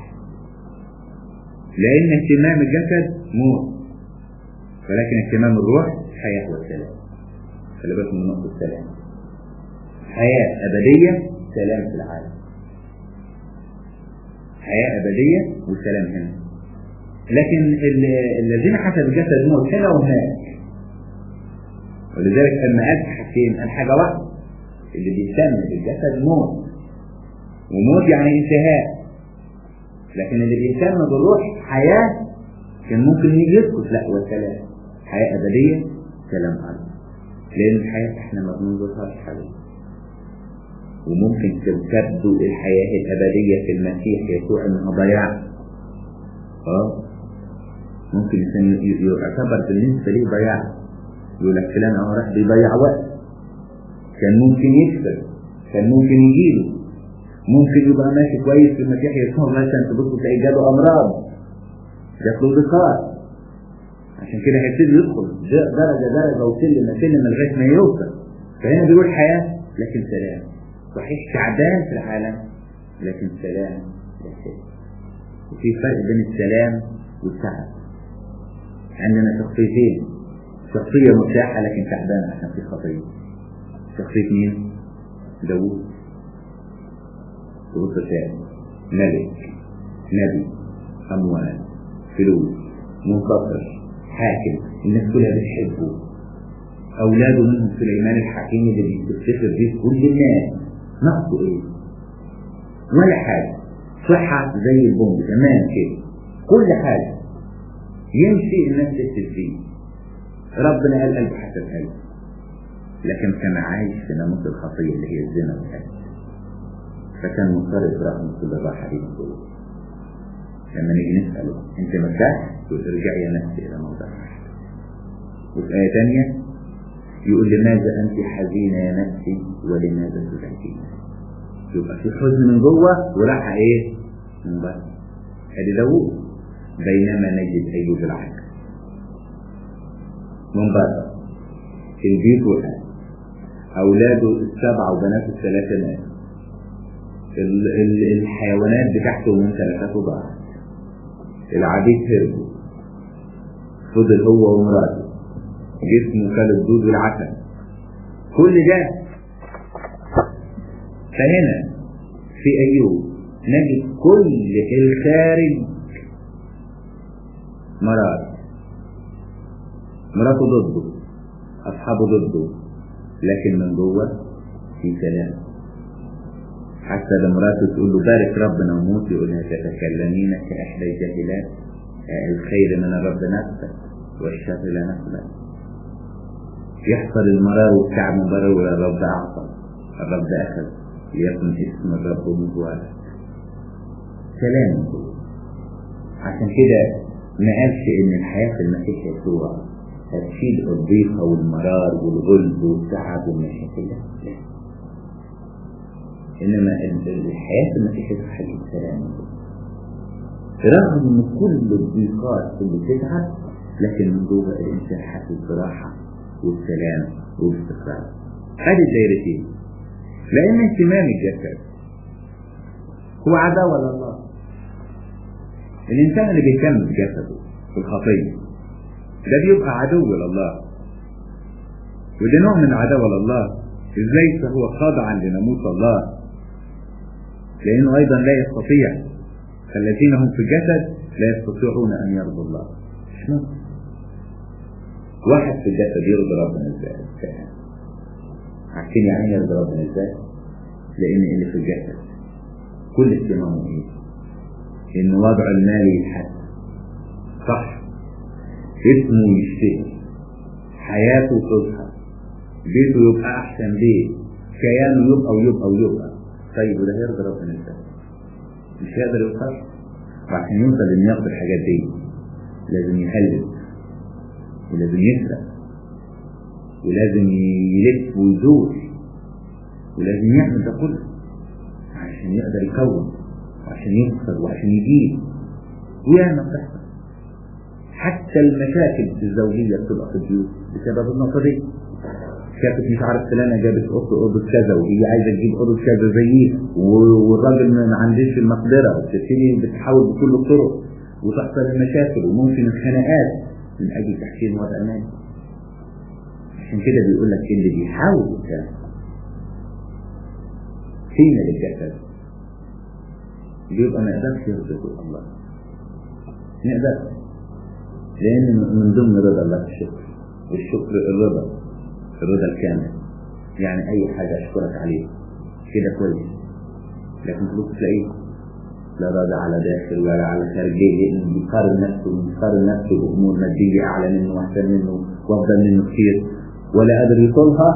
لأن اهتمام الجسد موت ولكن اهتمام الروح حياة والسلام خلي بالك من نقطة السلام حياة أبدية سلام في العالم حياة أبدية وسلام هنا لكن الذين حسب الجسد موت هنا وهناك ولذلك لما قال حاجتين قال حاجة واحدة اللي بيهتم بالجسد موت وموت يعني انتهاء لكن اللي بيهتم بالروح حياة كان ممكن يجي يسكت لا وسلام حياة أبدية سلام عليك لأن الحياة احنا ما بننظرهاش حاليا وممكن تبدو الحياة الأبدية في المسيح يسوع إنها ضياع اه ممكن يعتبر بالنسبة ليه ضياع يقول لك فلان أهو راح بيضيع وقت كان ممكن يكسب كان ممكن يجيله ممكن يبقى ماشي كويس في المسيح يسوع مثلا تبص تلاقي جاله أمراض جات له ذكار عشان كده هيبتدي يدخل درجة درجة وسلم سلم لغاية ما يوصل فهنا بيقول حياة لكن سلام صحيح تعبان في العالم لكن سلام داخلي وفي فرق بين السلام والتعب عندنا شخصيتين شخصية مرتاحة لكن تعبانة عشان في خطية شخصية مين؟ داوود تبص تاني ملك نبي أموال فلوس منتصر حاكم الناس كلها بتحبه أولاده منهم سليمان الحكيم اللي بيستفتخر بيه كل الناس ناقصه إيه؟ ولا حاجة صحة زي البوم تمام كده كل حاجة يمشي الناس تكتب فيه ربنا قال قلبه حسب قلبه لكن كان عايش في ناموس الخطية اللي هي الزنا والقتل فكان مضطرب رغم كل الراحة دي من جوه لما نيجي نسأله انت مرتاح؟ يقول ارجعي يا نفسي الى موضع وفي آية تانية يقول لماذا أنت حزينة يا نفسي ولماذا تبكين يبقى في حزن من جوه وراحة ايه؟ من بره ادي داوود بينما نجد أيوب العكس من بره البيت وقع أولاده السبعة وبناته الثلاثة مات الحيوانات بتاعته وممتلكاته ضاعت العبيد هربوا فضل هو ومراته جسمه كان الدود والعسل كل ده فهنا في أيوب نجد كل الخارج مرار مراته ضده أصحابه ضده لكن من جوه في سلام حتى لما مراته تقول له بارك ربنا وموت يقول لها تتكلمين كإحدى الجاهلات الخير من الرب نفسك والشر لا نفسك يحصل المرار والتعب مبرر ولا الرب أعطى الرب أخذ ليكن اسم الرب مبارك سلام عشان كده ما قالش ان الحياة في المسيح يسوع هتشيل الضيقة والمرار والغلب والتعب والمشاكل لا انما الحياة في المسيح يسوع حاجة سلام رغم ان كل الضيقات اللي بتتعب لكن من جوه الانسان حاسس براحة والسلام والاستقرار هذه الدايرتين لان اهتمام الجسد هو عداوة لله الإنسان اللي بيهتم بجسده في الخطية ده بيبقى عدو لله وده نوع من العداوة لله ازاي فهو خاضعا لناموس الله لأنه أيضا لا يستطيع الذين هم في الجسد لا يستطيعون أن يرضوا الله مش ممكن واحد في الجسد يرضي ربنا ازاي عارفين يعني يرضي ربنا ازاي لأن اللي في الجسد كل اهتمامه ايه ان وضع المال يتحسن صح اسمه يشتهي حياته تصحى بيته يبقى احسن بيت كيانه يبقى ويبقى ويبقى طيب وده يرضي ربنا ازاي مش هيقدر يوصل وعشان يوصل ان ياخد الحاجات دي لازم يهلل ولازم يسرق ولازم يلف ويزور ولازم يعمل ده كله عشان يقدر يكون وعشان يخسر وعشان يجيب وياما بتحصل حتى المشاكل الزوجية بتبقى في البيوت بسبب النقطة دي شافت مش عارف فلانة جابت أوضة أوضة كذا وهي عايزة تجيب أوضة كذا زيه والراجل ما عنديش المقدرة وبتبتدي بتحاول بكل الطرق وتحصل المشاكل وممكن الخناقات من أجل تحسين وضع المال عشان كده بيقول لك اللي بيحاول يتكلم فينا للجسد بيبقى ما يقدرش يرضي الله ما يقدرش لأن من ضمن رضا الله الشكر والشكر الرضا الرضا الكامل يعني أي حاجة أشكرك عليه كده كويس لكن تبص تلاقيه لا راضي على داخل ولا على خارجية لأنه بيقارن نفسه بيقارن نفسه بأمور مادية أعلى منه وأحسن منه وأفضل منه كثير ولا قادر يوصلها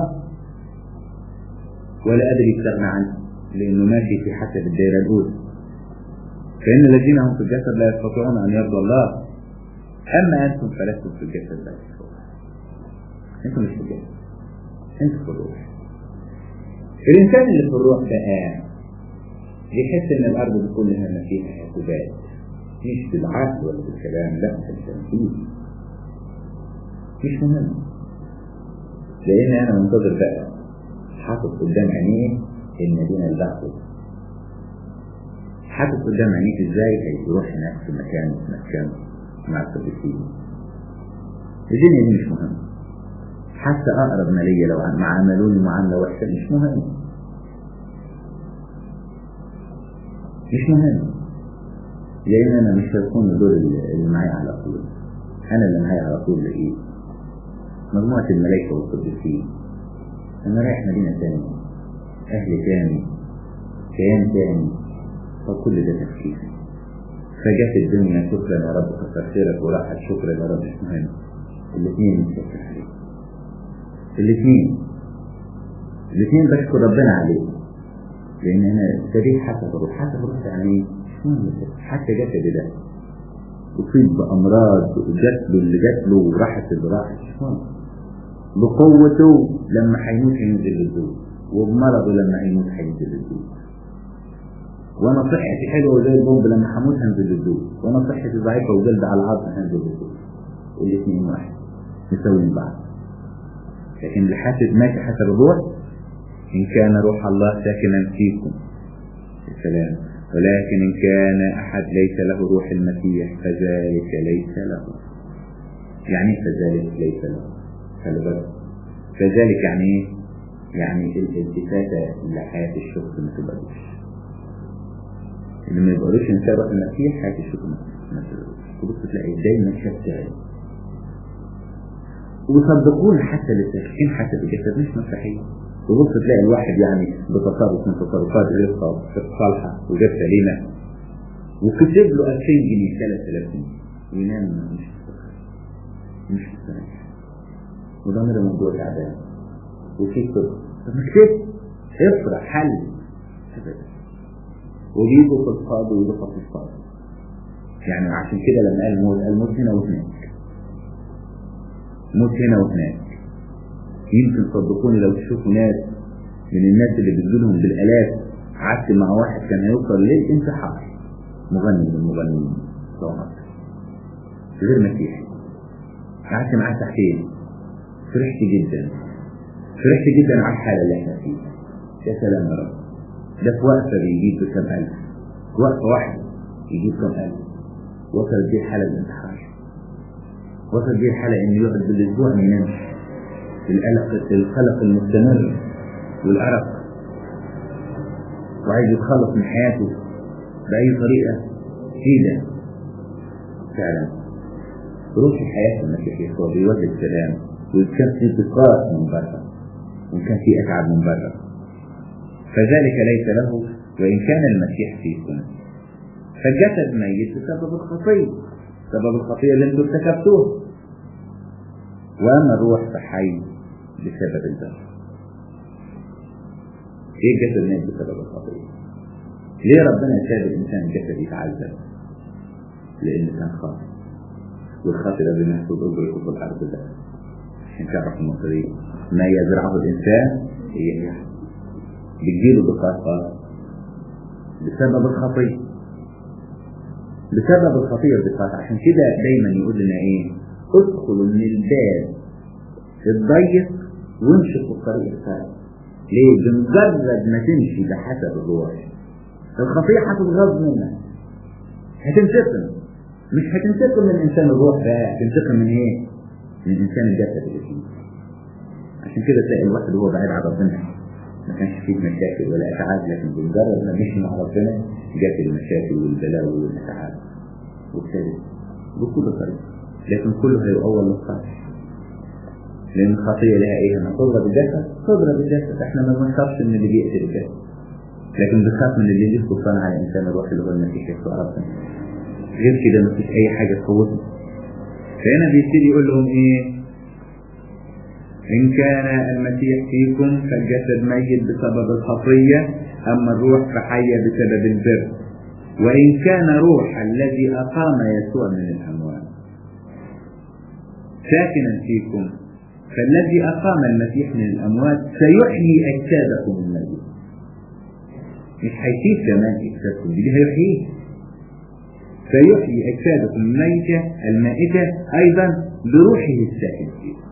ولا قادر يستغنى عنها لأنه ماشي في حسب الدائرة الأولى فإن الذين هم في الجسد لا يستطيعون أن يرضى الله أما أنتم فلستم في الجسد لا أنتم مش في الجسد أنتم في الروح الإنسان اللي في الروح بقى يحس إن الأرض دي كلها ما فيها حسابات مش بالعقل ولا بالكلام لا بالتنفيذ مش مهم لأن أنا منتظر بقى حاطط قدام عينيه المدينة الباقية حاطط قدام عينيك ازاي هيروح هناك في مكان في مكان مع القديسين الدنيا دي مش مهم حتى اقرب ما ليا لو ما عملوني معامله وحشه مش مهم مش مهم لان انا مش هيكون دول اللي معايا على طول انا اللي معايا على طول ايه مجموعة الملائكة والقديسين انا رايح مدينة تانية اهل تاني كيان تاني فكل ده تفكير فجت الدنيا شكرا يا رب كتر خيرك وراحت شكرا يا رب مش مهم الاثنين متشكر عليه الاثنين الاثنين بشكر ربنا عليه لان انا ابتديت حتى بروح حتى بروح يعني حتى جسدي ده اصيب بامراض جات له اللي جات له وراحت اللي راحت بقوته لما هيموت هينزل للدود وبمرضه لما هيموت هينزل للدود وانا صحتي حلوه زي البومب لما هموت هنزل للدود وانا صحتي ضعيفه وجلد على العظم هنزل للدود الاثنين واحد مساويين بعض لكن اللي حاسب ماشي حسب الروح ان كان روح الله ساكنا فيكم السلام ولكن ان كان احد ليس له روح المسيح فذلك ليس له يعني فذلك ليس له خلي بالك فذلك يعني ايه يعني الالتفاته لحياه الشخص ما تبقاش اللي ما يبقالوش انسان روح المسيح حياه الشخص ما تبقاش تبص تلاقي دايما شتى وصدقون حتى للتشكيل حتى بالجسد مش مسيحية تبص تلاقي الواحد يعني بتصرف من تصرفات رزقه صالحة وجاب سليمة وكتب له 2000 جنيه 3000 جنيه وينام مش مش مستريح وده من موضوع تعبان وفي كده طب ما كتبت افرح حل ابدا وجيبه في الفاضي ويدفع في الفاضي يعني عشان كده لما قال موت قال موت هنا وهناك موت هنا وهناك يمكن صدقوني لو تشوفوا ناس من الناس اللي بتجيلهم بالالاف قعدت مع واحد كان هيوصل للانتحار مغني من المغنيين طبعا غير مسيحي قعدت معاه ساعتين فرحت جدا فرحت جدا على الحاله اللي احنا فيها يا سلام يا رب ده في وقفه بيجيب بكام الف وقفه واحده يجيب كام الف وصلت بيه حاله الانتحار وصل بيه الحالة إنه يقعد بالأسبوع ما ينامش القلق القلق المستمر والأرق وعايز يتخلص من حياته بأي طريقة كده فعلا روح الحياة المسيحية هو بيولد السلام وإن كان في ضيقات من بره وإن كان في أتعاب من بره فذلك ليس له وإن كان المسيح فيكم فالجسد ميت بسبب الخطيه سبب الخطيئة اللي انتم ارتكبتوها واما الروح فحي بسبب البر ايه الجسد مات بسبب الخطيئة ليه ربنا ساب الانسان الجسد يتعذب لانه كان خاطئ والخاطئ ده بنفسه اجرته في الارض ده عشان تعرف المصري ما يزرعه الانسان هي هي بتجيله بقاقة بسبب الخطيئة بسبب الخطيئة الضيقات عشان كده دايما يقول لنا ايه ادخلوا من الباب الضيق وامشوا في الطريق الخارج ليه بمجرد ما تمشي بحسب الروح الخطيئة هتتغاظ منك هتنتقم مش هتنتقم من انسان الروح بقى هتنتقم من ايه من انسان الجسد اللي فيه عشان كده تلاقي الواحد وهو بعيد عن ربنا ما كانش فيه مشاكل ولا اتعاب لكن بمجرد ما مشي مع ربنا جات المشاكل والبلاوي والاتعاب وابتدت بكل طريقه لكن كله هيؤول للصالح لان الخطيه لها ايه؟ انا تضرب الجسد تضرب الجسد احنا ما بنخافش من اللي بيقتل الجسد لكن بنخاف من اللي يجي سلطان على الانسان الروح اللي هو المسيح يسوع ربنا غير كده مفيش اي حاجه تخوفه فهنا بيبتدي يقول لهم ايه؟ إن كان المسيح فيكم فالجسد ميت بسبب الخطية أما الروح فحية بسبب البر وإن كان روح الذي أقام يسوع من الأموات ساكنا فيكم فالذي أقام المسيح من الأموات سيحيي أجسادكم الميت مش هيشيل كمان أجسادكم دي هيحييه سيحيي أجسادكم الميتة المائتة أيضا بروحه الساكن فيكم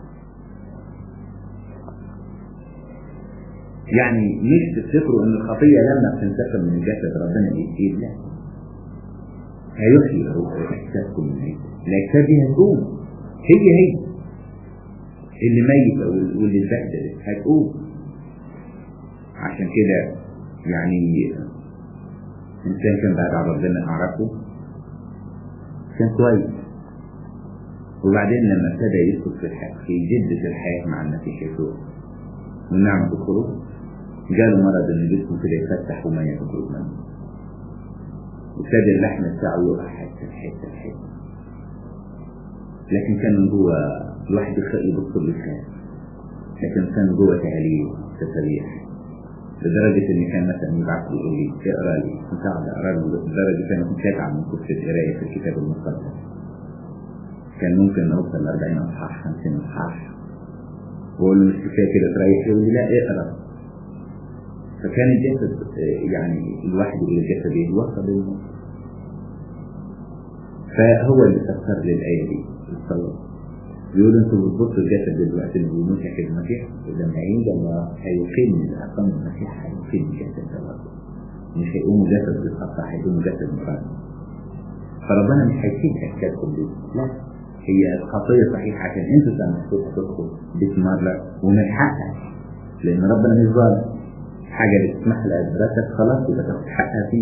يعني مش تفتكروا ان الخطية لما بتنتقل من الجسد ربنا بيشيل لا هيحيي روح اجسادكم من هي الاجساد دي هتقوم هي هي اللي ميت واللي اتبهدلت هتقوم عشان كده يعني إنسان كان بعد عن ربنا أعرفه كان كويس وبعدين لما ابتدى يدخل في الحياة في جدة الحياة مع المسيح يسوع ونعمة الخروج جاله مرض إن جسمه كده يفتح وما يخرج منه وابتدى اللحم بتاعه يقع حتة حتة حتة لكن كان من جوه الواحد يبص بالخير لكن كان جوه تهليل تسريح لدرجة إن كان مثلا يبعث لي يقول لي اقرا لي كنت أقعد أقرا له لدرجة أنا كنت أتعب من كتر القراية في الكتاب المقدس كان ممكن أوصل ل 40 إصحاح 50 إصحاح وأقول له مش كفاية كده تريح يقول لي لا اقرا فكان الجسد يعني الواحد يقول الجسد ايه وصل للموت فهو اللي فسر لي الآية دي الصلاة بيقول انتوا بتبصوا الجسد دلوقتي اللي بيموت يحيى المسيح لما عند الله هيقيم اقام المسيح هيقيم الجسد ده مش هيقوموا جسد بيتقطع هيقوموا جسد مراد فربنا مش هيسيب حكايتكم دي لا هي الخطيه صحيحه عشان انتوا سامحتوا تدخل باسم الله ومن حقك لان ربنا مش ظالم حاجه اللي تسمح لها ادركت خلاص يبقى تاخد حقها فيه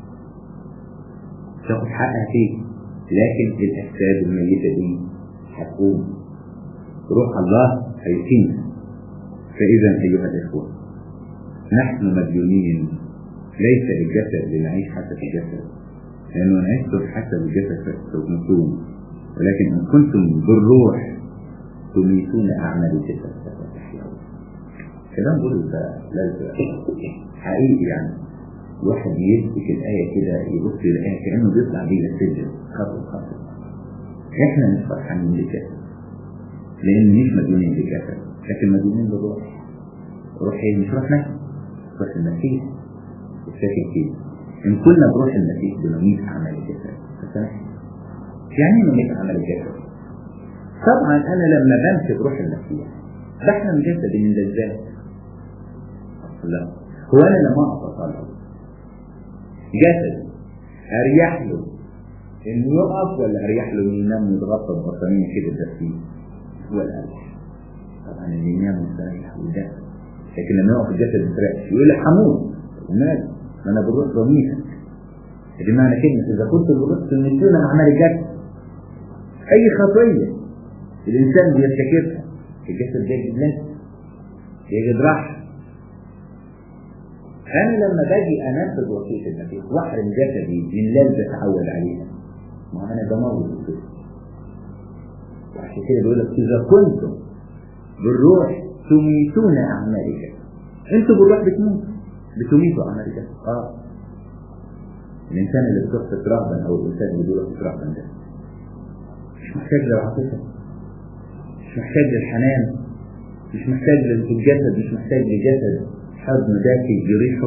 تاخد حقها فيه لكن الاجساد الميته دي هتقوم روح الله هيقيم فإذا أيها الإخوة نحن مديونين ليس للجسد لنعيش حسب الجسد لأنه نعيش حسب الجسد فنصوم ولكن إن كنتم بالروح تميتون أعمال الجسد فتحيون كلام بولس ده لازم حقيقي يعني الواحد يمسك الآية كده يبص الآية كأنه بيطلع بيها السلم خطوة خطوة احنا مش فرحانين بالجسد لان مش مديونين بالجسد لكن مديونين بالروح روح ايه مش روح نفس روح المسيح الساكن فيه ان كنا بروح المسيح بنميت اعمال الجسد فسامحني يعني ايه نميت اعمال الجسد طبعا انا لما بمشي بروح المسيح بحلم جسدي من لذات لا هو انا لما اقف اطلع جسدي اريح له انه يقف ولا اريح له انه ينام ويتغطى ببطانيه كده ده فيه هو الاريح طبعا اللي ينام مستريح وده لكن لما يقف الجسد مستريح يقول لي حمود ومال ما انا بروح ضميرك دي معنى كلمة إذا كنت بروح تنسينا أعمال الجسد أي خطية الإنسان بيرتكبها الجسد ده يجد نفس يجد راحة أنا لما باجي أنفذ وصية المسيح وأحرم جسدي من لذة أتعود عليها ما أنا بموت الجسد وعشان كده بيقول لك إذا كنتم بالروح تميتون أعمال الجسد أنتوا بالروح بتموتوا بتميتوا أعمال الجسد آه الإنسان اللي بتخطط رهبا أو الإنسان اللي بيروح رهبا ده مش محتاج للعاطفة مش محتاج للحنان مش محتاج للجسد مش محتاج لجسد حضن دافي يريحه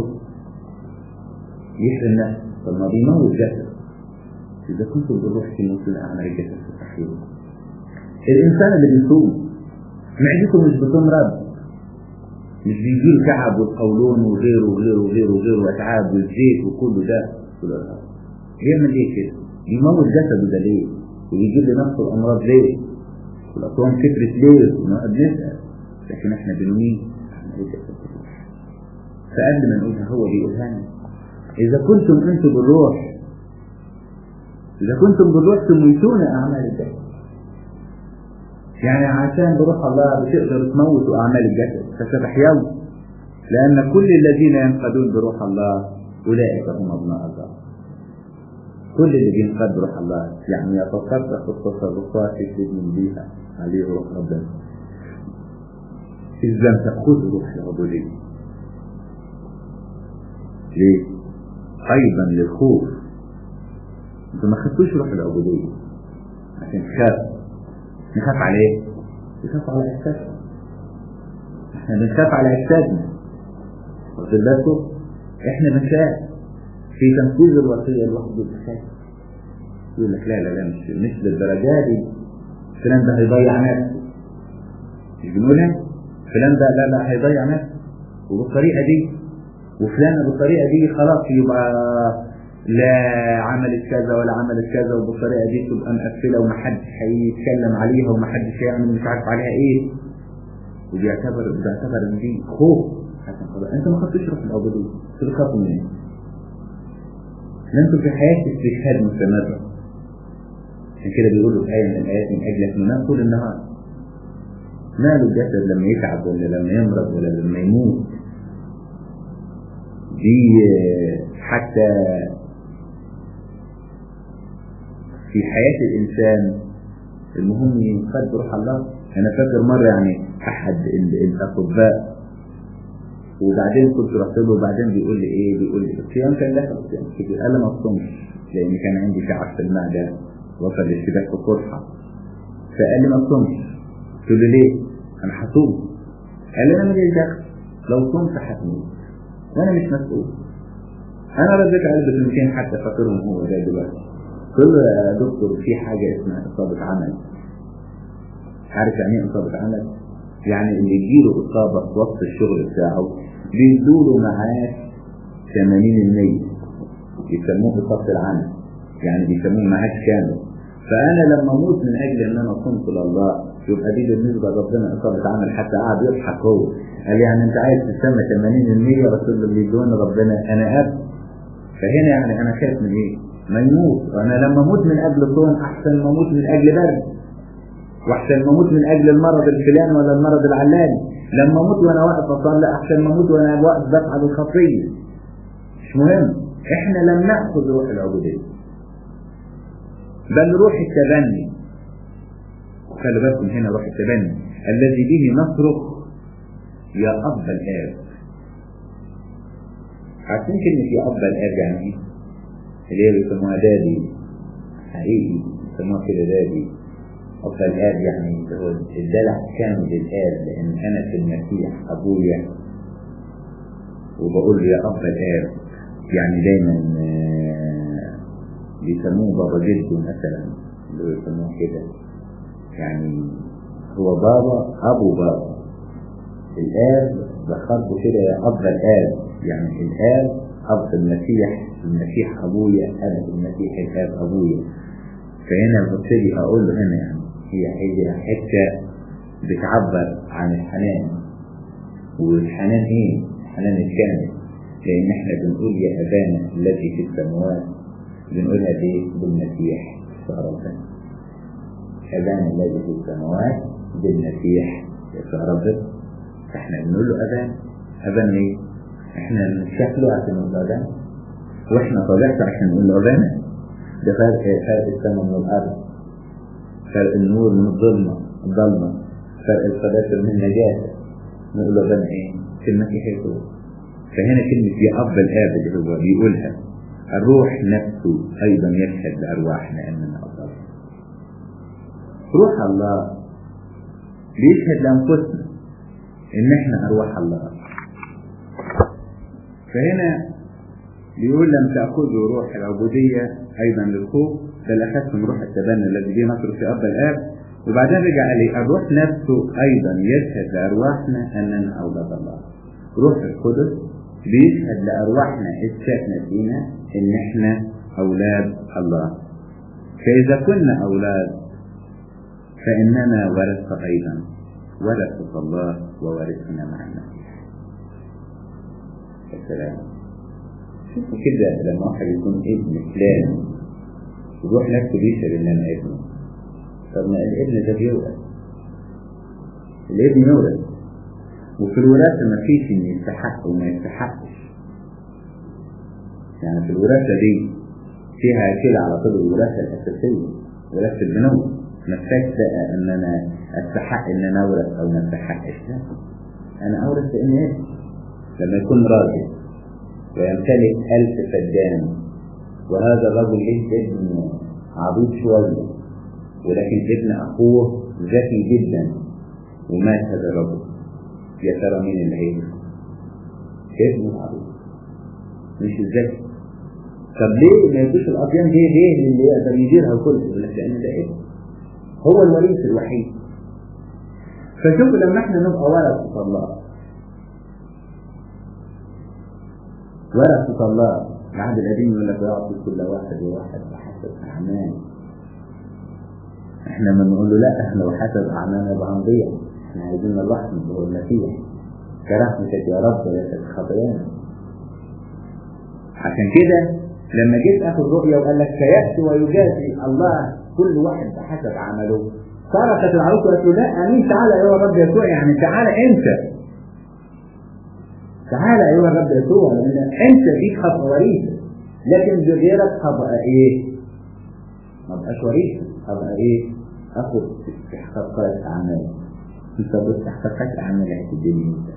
يحرم نفسه طب ما بيموت جسد إذا كنتم بالروح تموتون أعمال الجسد تستحيل الإنسان اللي بيصوم معدته مش بتمرض مش بيجيله تعب والقولون وغيره وغيره وغيره وغيره وأتعاب والزيت وكله ده بيعمل ايه كده؟ بيموت جسده ده ليه؟ ويجيب لنفسه الأمراض ليه؟ والأطوان كترت ليه؟ ونقعد نسأل لكن احنا بنميت أعمال الجسد فقبل ما نقولها هو بيقولها لنا إذا كنتم أنتم بالروح إذا كنتم بالروح تميتون أعمال الجسد يعني عشان بروح الله بتقدر تموتوا أعمال الجسد فستحيون لأن كل الذين ينقذون بروح الله أولئك هم أبناء الله كل اللي بينقذ بروح الله يعني يتصرف التصرفات يجب بيها عليه روح ربنا إذ لم تأخذ روح العبودية ليه؟ أيضا للخوف انتوا ما خدتوش روح العبودية عشان تخاف نخاف على ايه؟ نخاف على احساسنا احنا بنخاف على اجسادنا واخد بالكم؟ احنا بنخاف في تنفيذ الوصية الواحد بيخاف يقول لك لا لا لا مش مش للدرجة دي فلان ده هيضيع نفسه مش بنقولها؟ فلان ده لا لا هيضيع نفسه وبالطريقة دي وفلانة بالطريقة دي خلاص يبقى لا عملت كذا ولا عملت كذا وبالطريقة دي تبقى مقفلة ومحدش هيتكلم عليها ومحدش هيعمل مش عارف عليها ايه وبيعتبر بيعتبر ان دي خوف عشان خلاص انت ما خدتش روح العبودية تخاف من ايه؟ ده انتوا في حياة استشهاد مستمرة عشان كده بيقولوا في آية من الآيات من أجلك ننام طول النهار ماله الجسد لما يتعب ولا لما يمرض ولا لما يموت دي حتى في حياة الإنسان المهم ينقذ روح الله أنا فاكر مرة يعني أحد الأطباء وبعدين كنت رحت له وبعدين بيقول لي إيه بيقول لي الصيام كان داخل الصيام كتير قال لي ما تصومش لأن كان عندي تعب في المعدة وصل لاشتباك في القرحة فقال لي ما تصومش قلت له ليه؟ أنا هصوم قال لي أنا ماليش دخل لو صمت هتموت وأنا مش مسؤول أنا رديت عليه بكلمتين حتى فاكرهم هو ده دلوقتي قلت له يا دكتور في حاجة اسمها إصابة عمل عارف يعني ايه إصابة عمل؟ يعني اللي يجيله إصابة في وسط الشغل بتاعه بيدوله معاش 80% يسموه إصابة العمل يعني بيسموه معاش كامل فأنا لما أموت من أجل إن أنا صمت لله يبقى دي بالنسبة لربنا إصابة عمل حتى قعد يضحك هو قال يعني أنت عايز تسمى 80% بس اللي بيدون ربنا أنا أب فهنا يعني أنا خايف من إيه؟ ما يموت أنا لما أموت من أجل صوم أحسن ما أموت من أجل برد واحسن ما اموت من اجل المرض الفلاني ولا المرض العلاني لما اموت وانا واقف اصلي احسن ما اموت وانا واقف بفعل الخطيه مش مهم احنا لم ناخذ روح العبوديه بل روح التبني خلي بالكم هنا روح التبني الذي به نصرخ يا اب الاب عارفين كلمه يا اب الاب يعني ايه؟ اللي هي بيسموها دادي حقيقي بيسموها كده دادي أبا الآب يعني هو الدلع كامل للآب لأن أنا في المسيح أبويا وبقول له يا أبا الآب يعني دايما بيسموه بابا جده مثلا اللي بيسموه كده يعني هو بابا أبو بابا الآب بخاطبه كده يا أبا الآب يعني الآب أب المسيح المسيح أبويا أنا في المسيح الآب أبويا فهنا ببتدي أقول له هنا يعني هي هي حتة بتعبر عن الحنان والحنان ايه؟ الحنان الكامل لأن احنا بنقول يا أبانا الذي في السماوات بنقولها دي بالمسيح يسوع ربنا أبانا الذي في السماوات بالمسيح يسوع ربنا فاحنا بنقول له أبانا أبانا ايه؟ احنا شكله عشان نقول له أبانا واحنا طبيعته عشان نقول له أبانا ده فرق فرق السماء من الأرض فرق النور من الظلمة الظلمة فرق القداسة من النجاسة نقول له بنا ايه كلمة يسوع فهنا كلمة يا أب الآب اللي هو بيقولها الروح نفسه أيضا يشهد لأرواحنا أننا أبرار روح الله بيشهد لأنفسنا إن إحنا أرواح الله فهنا بيقول لم تأخذوا روح العبودية أيضا للخوف بل أخذتم روح التبني الذي به نصر في أب الآب وبعدين رجع عليه الروح نفسه أيضا يشهد لأرواحنا أننا أولاد الله روح القدس بيشهد لأرواحنا الساكنة فينا إن إحنا أولاد الله فإذا كنا أولاد فإننا ورثة أيضا ورثة الله وورثنا مع المسيح السلام شوفوا كده لما واحد يكون ابن فلان يروح نفسه بيشهد ان انا ابنه طب ما الابن ده بيولد الابن يولد وفي الوراثه ما فيش ان يستحق وما يستحقش يعني في الوراثه دي فيها كده على طول الوراثه الاساسيه وراثه البنوه ما بقى ان انا استحق ان انا اورث او ما استحقش لا انا اورث لاني ابن لما يكون راجل ويمتلك ألف فدان وهذا الرجل له ابن عبيط شوية ولكن ابن أخوه ذكي جدا ومات هذا الرجل يا ترى مين اللي هيجي؟ ابن العبيط مش الذكي طب ليه ما يدوش الأطيان دي ليه اللي يقدر يديرها كله يقول لك لأن ده ابن هو الوريث الوحيد فشوف لما احنا نبقى ورثة الله ورثة الله العهد القديم يقول لك يعطي كل واحد وواحد بحسب أعماله احنا ما نقول له لا احنا بحسب أعمالنا يبقى هنضيع احنا عايزين الرحمة اللي هو المسيح كرحمتك يا رب وليست خطايانا عشان كده لما جيت اخذ رؤية وقال لك سيأتي ويجازي الله كل واحد بحسب عمله صرخت العروس وقالت له لا امين تعالى ايها الرب يسوع يعني تعالى انت تعالى ايها الرب يسوع لان انت فيك خطأ وريثة لكن بغيرك خطأ ايه؟ ما بقاش وريثة خطأ ايه؟ اخذ استحقاقات اعمال انت باستحقاقات اعمال هتديني انت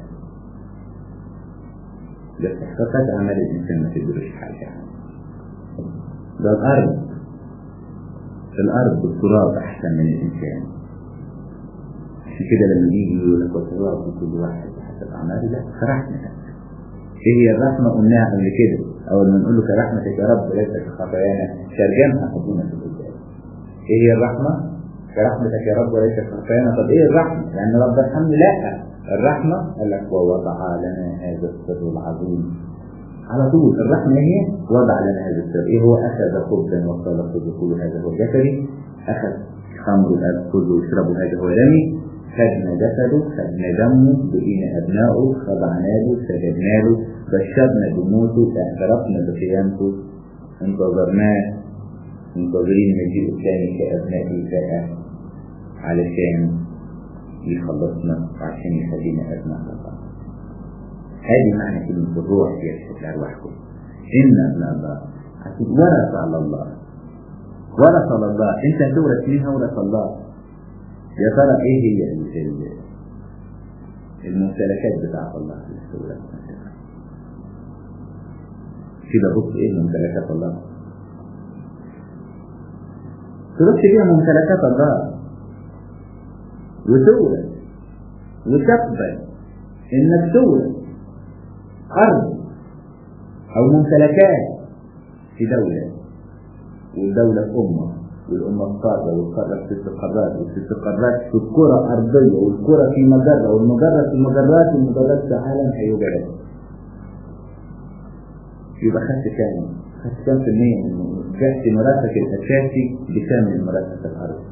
ده استحقاقات اعمال الانسان ما تدرش حاجة ده الارض الارض بالتراب احسن من الانسان عشان كده لما يجي يقول لك والتراب لكل واحد بحسب اعماله لا فرحنا ايه هي الرحمة قلناها قبل كده اول ما نقول له كرحمتك يا رب وليس كخطايانا ترجمها حبونا في القدام ايه هي الرحمة كرحمتك يا رب وليس كخطايانا طب ايه الرحمة لان رب الحمد لا الرحمة قال لك ووضع لنا هذا السر العظيم على طول الرحمة هي وضع لنا هذا السر ايه هو اخذ خبزا وقال خذوا كل هذا هو جسدي اخذ خمر الاب خذوا واشربوا هذا هو دمي خدنا جسده خدنا دمه بقينا ابنائه خضعنا له سجدنا له بشرنا بموته اعترفنا بقيامته انتظرناه منتظرين مجيء الثاني كابناء الفئة علشان يخلصنا وعشان يخلينا ابناء الله هذه معنى كلمة الروح يشهد لأرواحكم إن أبناء الله ورث على الله ورث على الله أنت هتورث مين هورث الله يا ترى إيه هي الممتلكات بتاعت الله في السورة كده بص إيه ممتلكات الله ترص بيها ممتلكات الله وتورث وتقبل إنك تورث أرض أو ممتلكات في دولة والدولة أمة والأمة قارة والقارة ست قارات والست قارات في الكرة أرضية والكرة في مجرة والمجرة في مجرات والمجرات في عالم هيوجد يبقى خدت كام؟ خدت كام في المية من جهت مرافق الأساسي بكامل مرافق الأرض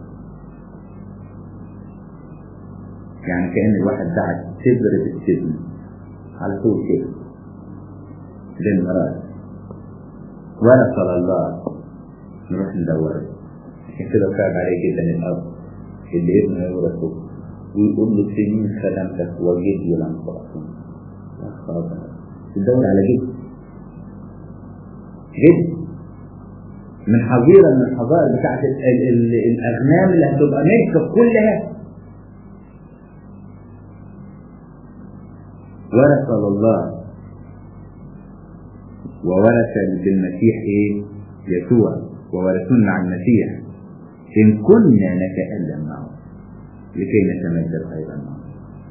يعني كأن الواحد دعت تبر بالسجن على طول كده للمراد ولا صلى الله نروح ندور عشان كده صعب عليه جدا الأب اللي ابنه يورثه ويقول له سنين خدمتك وجدي لم تعصم يا خبر تدور على جد جد من حظيرة من الحظائر بتاعت ال ال الأغنام اللي هتبقى ملكة كلها ورث الله وورث بالمسيح ايه يسوع وورثونا مع المسيح ان كنا نتألم معه لكي نتمثل ايضا معه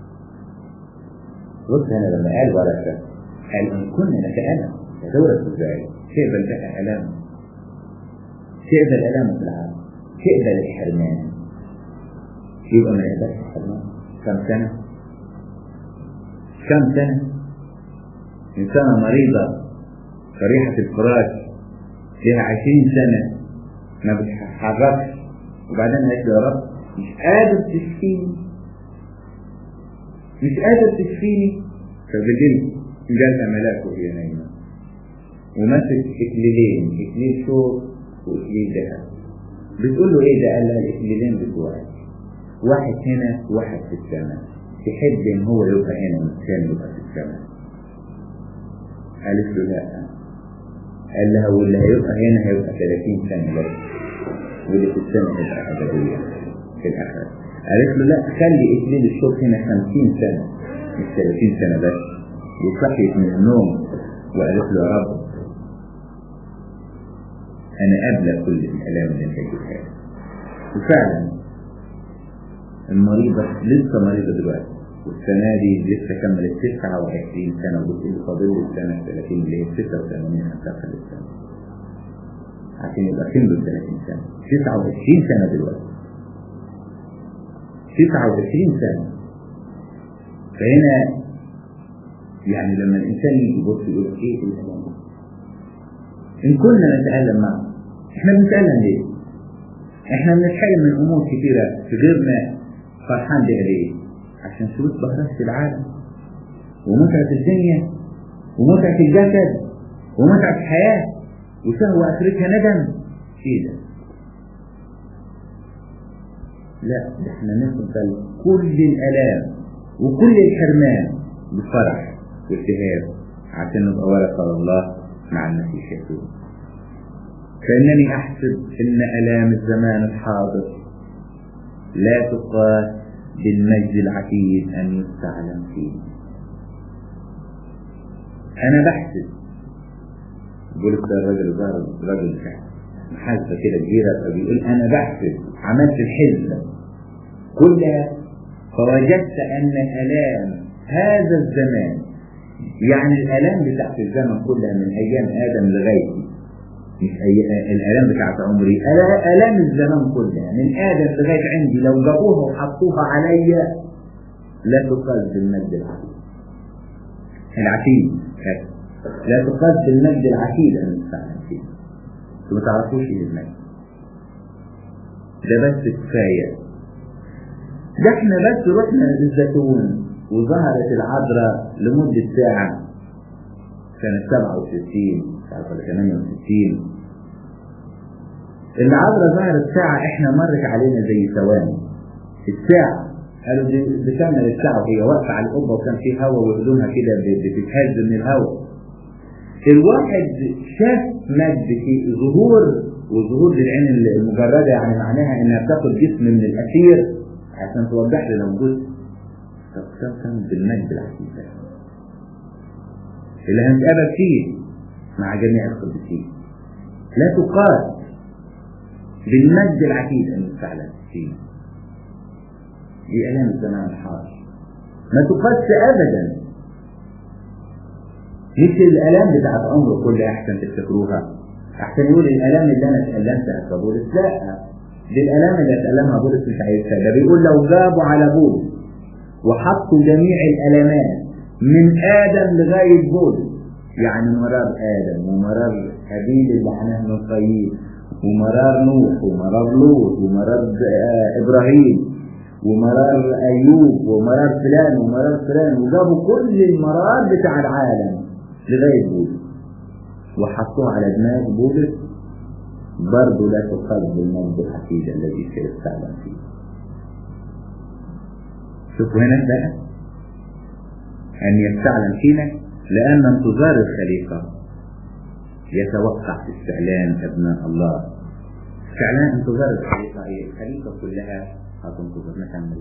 بص هنا لما قال ورث قال ان كنا نتألم تدورث ازاي تقبل بقى الامه تقبل الامه في العالم تقبل الحرمان يبقى ما يقبلش الحرمان كم سنه كم سنه انسانه مريضه شريحة الفراش فيها عشرين سنة ما بتتحركش وبعدين قالت له يا رب مش قادر تشفيني مش قادر تشفيني فبالليل جالها ملاك وهي نايمة ومسك اكليلين اكليل شوك واكليل ذهب بتقول له ايه ده قال لها الاكليلين بتوعك واحد هنا واحد في السماء تحب ان هو يبقى هنا والثاني يبقى في السماء قالت له لا قال لها واللي هيبقى هنا هيبقى 30 سنة بس واللي في السنة هيبقى أبدية في الآخرة قالت له لا خلي إكليل الشوك هنا 50 سنة مش 30 سنة بس وصحيت من النوم وقالت له يا رب أنا قابلة كل الآلام اللي أنت جبتها وفعلا المريضة لسه مريضة دلوقتي والسنة دي لسه كملت 29 سنة وبتقول فاضل لي السنة 30 اللي هي 86 هتدخل السنة عشان يبقى كملوا 30 سنة 29 سنة دلوقتي 29 سنة فهنا يعني لما الإنسان يجي يبص يقول إيه الألم إن كنا نتألم معه إحنا بنتألم ليه؟ إحنا بنتحرم من أمور كثيرة في غيرنا فرحان بها ليه؟ عشان فلوس بهرجة العالم ومتعة الدنيا ومتعة الجسد ومتعة الحياة وشهوة آخرتها ندم إيه ده؟ لا ده احنا نقبل كل الآلام وكل الحرمان بفرح وابتهاج عشان نبقى ورثة الله مع المسيح يسوع فإنني أحسب أن آلام الزمان الحاضر لا تقاس بالمجد العتيد أن يستعلم فيه أنا بحسب بقول ده الراجل ظهر راجل محاسبة كده كبيرة فبيقول أنا بحسب عملت الحسبة كلها فوجدت أن آلام هذا الزمان يعني الآلام بتاعت الزمن كلها من أيام آدم لغاية مش أي الآلام بتاعت عمري آلام الزمان كلها من آدم لغاية عندي لو جابوها وحطوها عليا لا تقاس بالمجد العتيد العتيد لا تقاس بالمجد العتيد أن نستعمل فيه ما تعرفوش ايه المجد ده بس كفاية ده احنا بس رحنا للزيتون وظهرت العذراء لمدة ساعة سنة 67 مش عارف ولا 68 العذراء ظهرت ساعة احنا مرت علينا زي ثواني الساعة قالوا دي بتكمل الساعة وهي واقفة على القبة وكان في هواء وهدومها كده بتتهز من الهواء الواحد شاف مجد في ظهور وظهور للعين المجردة يعني معناها انها بتاخد جسم من الأثير عشان توضح لنا وجود تقسم بالمجد العتيد اللي هنتقابل فيه مع جميع القديسين لا تقاس بالمجد العتيد ان يستعلن فيه دي الام الزمان الحاضر ما تقاس ابدا مش الالام بتاعت عمره كلها احسن تفتكروها احسن يقول الالام اللي انا اتالمتها كبولس لا دي الالام اللي اتالمها بولس مش عايزها ده بيقول لو جابوا على بولس وحطوا جميع الالامات من ادم لغايه بولس يعني مرار ادم ومرار هابيل اللي حناه من قايين ومرار نوح ومرار لوط ومرار ابراهيم ومرار ايوب ومرار فلان ومرار فلان وجابوا كل المرار بتاع العالم لغايه بولس وحطوه على دماغ بولس برضه لا تقاس بالمجد الحقيقي الذي سيستعلم فيه شوفوا هنا بقى أن يستعلم فينا لأن انتظار الخليقة يتوقع في استعلان أبناء الله استعلان انتظار الخليقة هي الخليقة كلها هتنتظر نكمل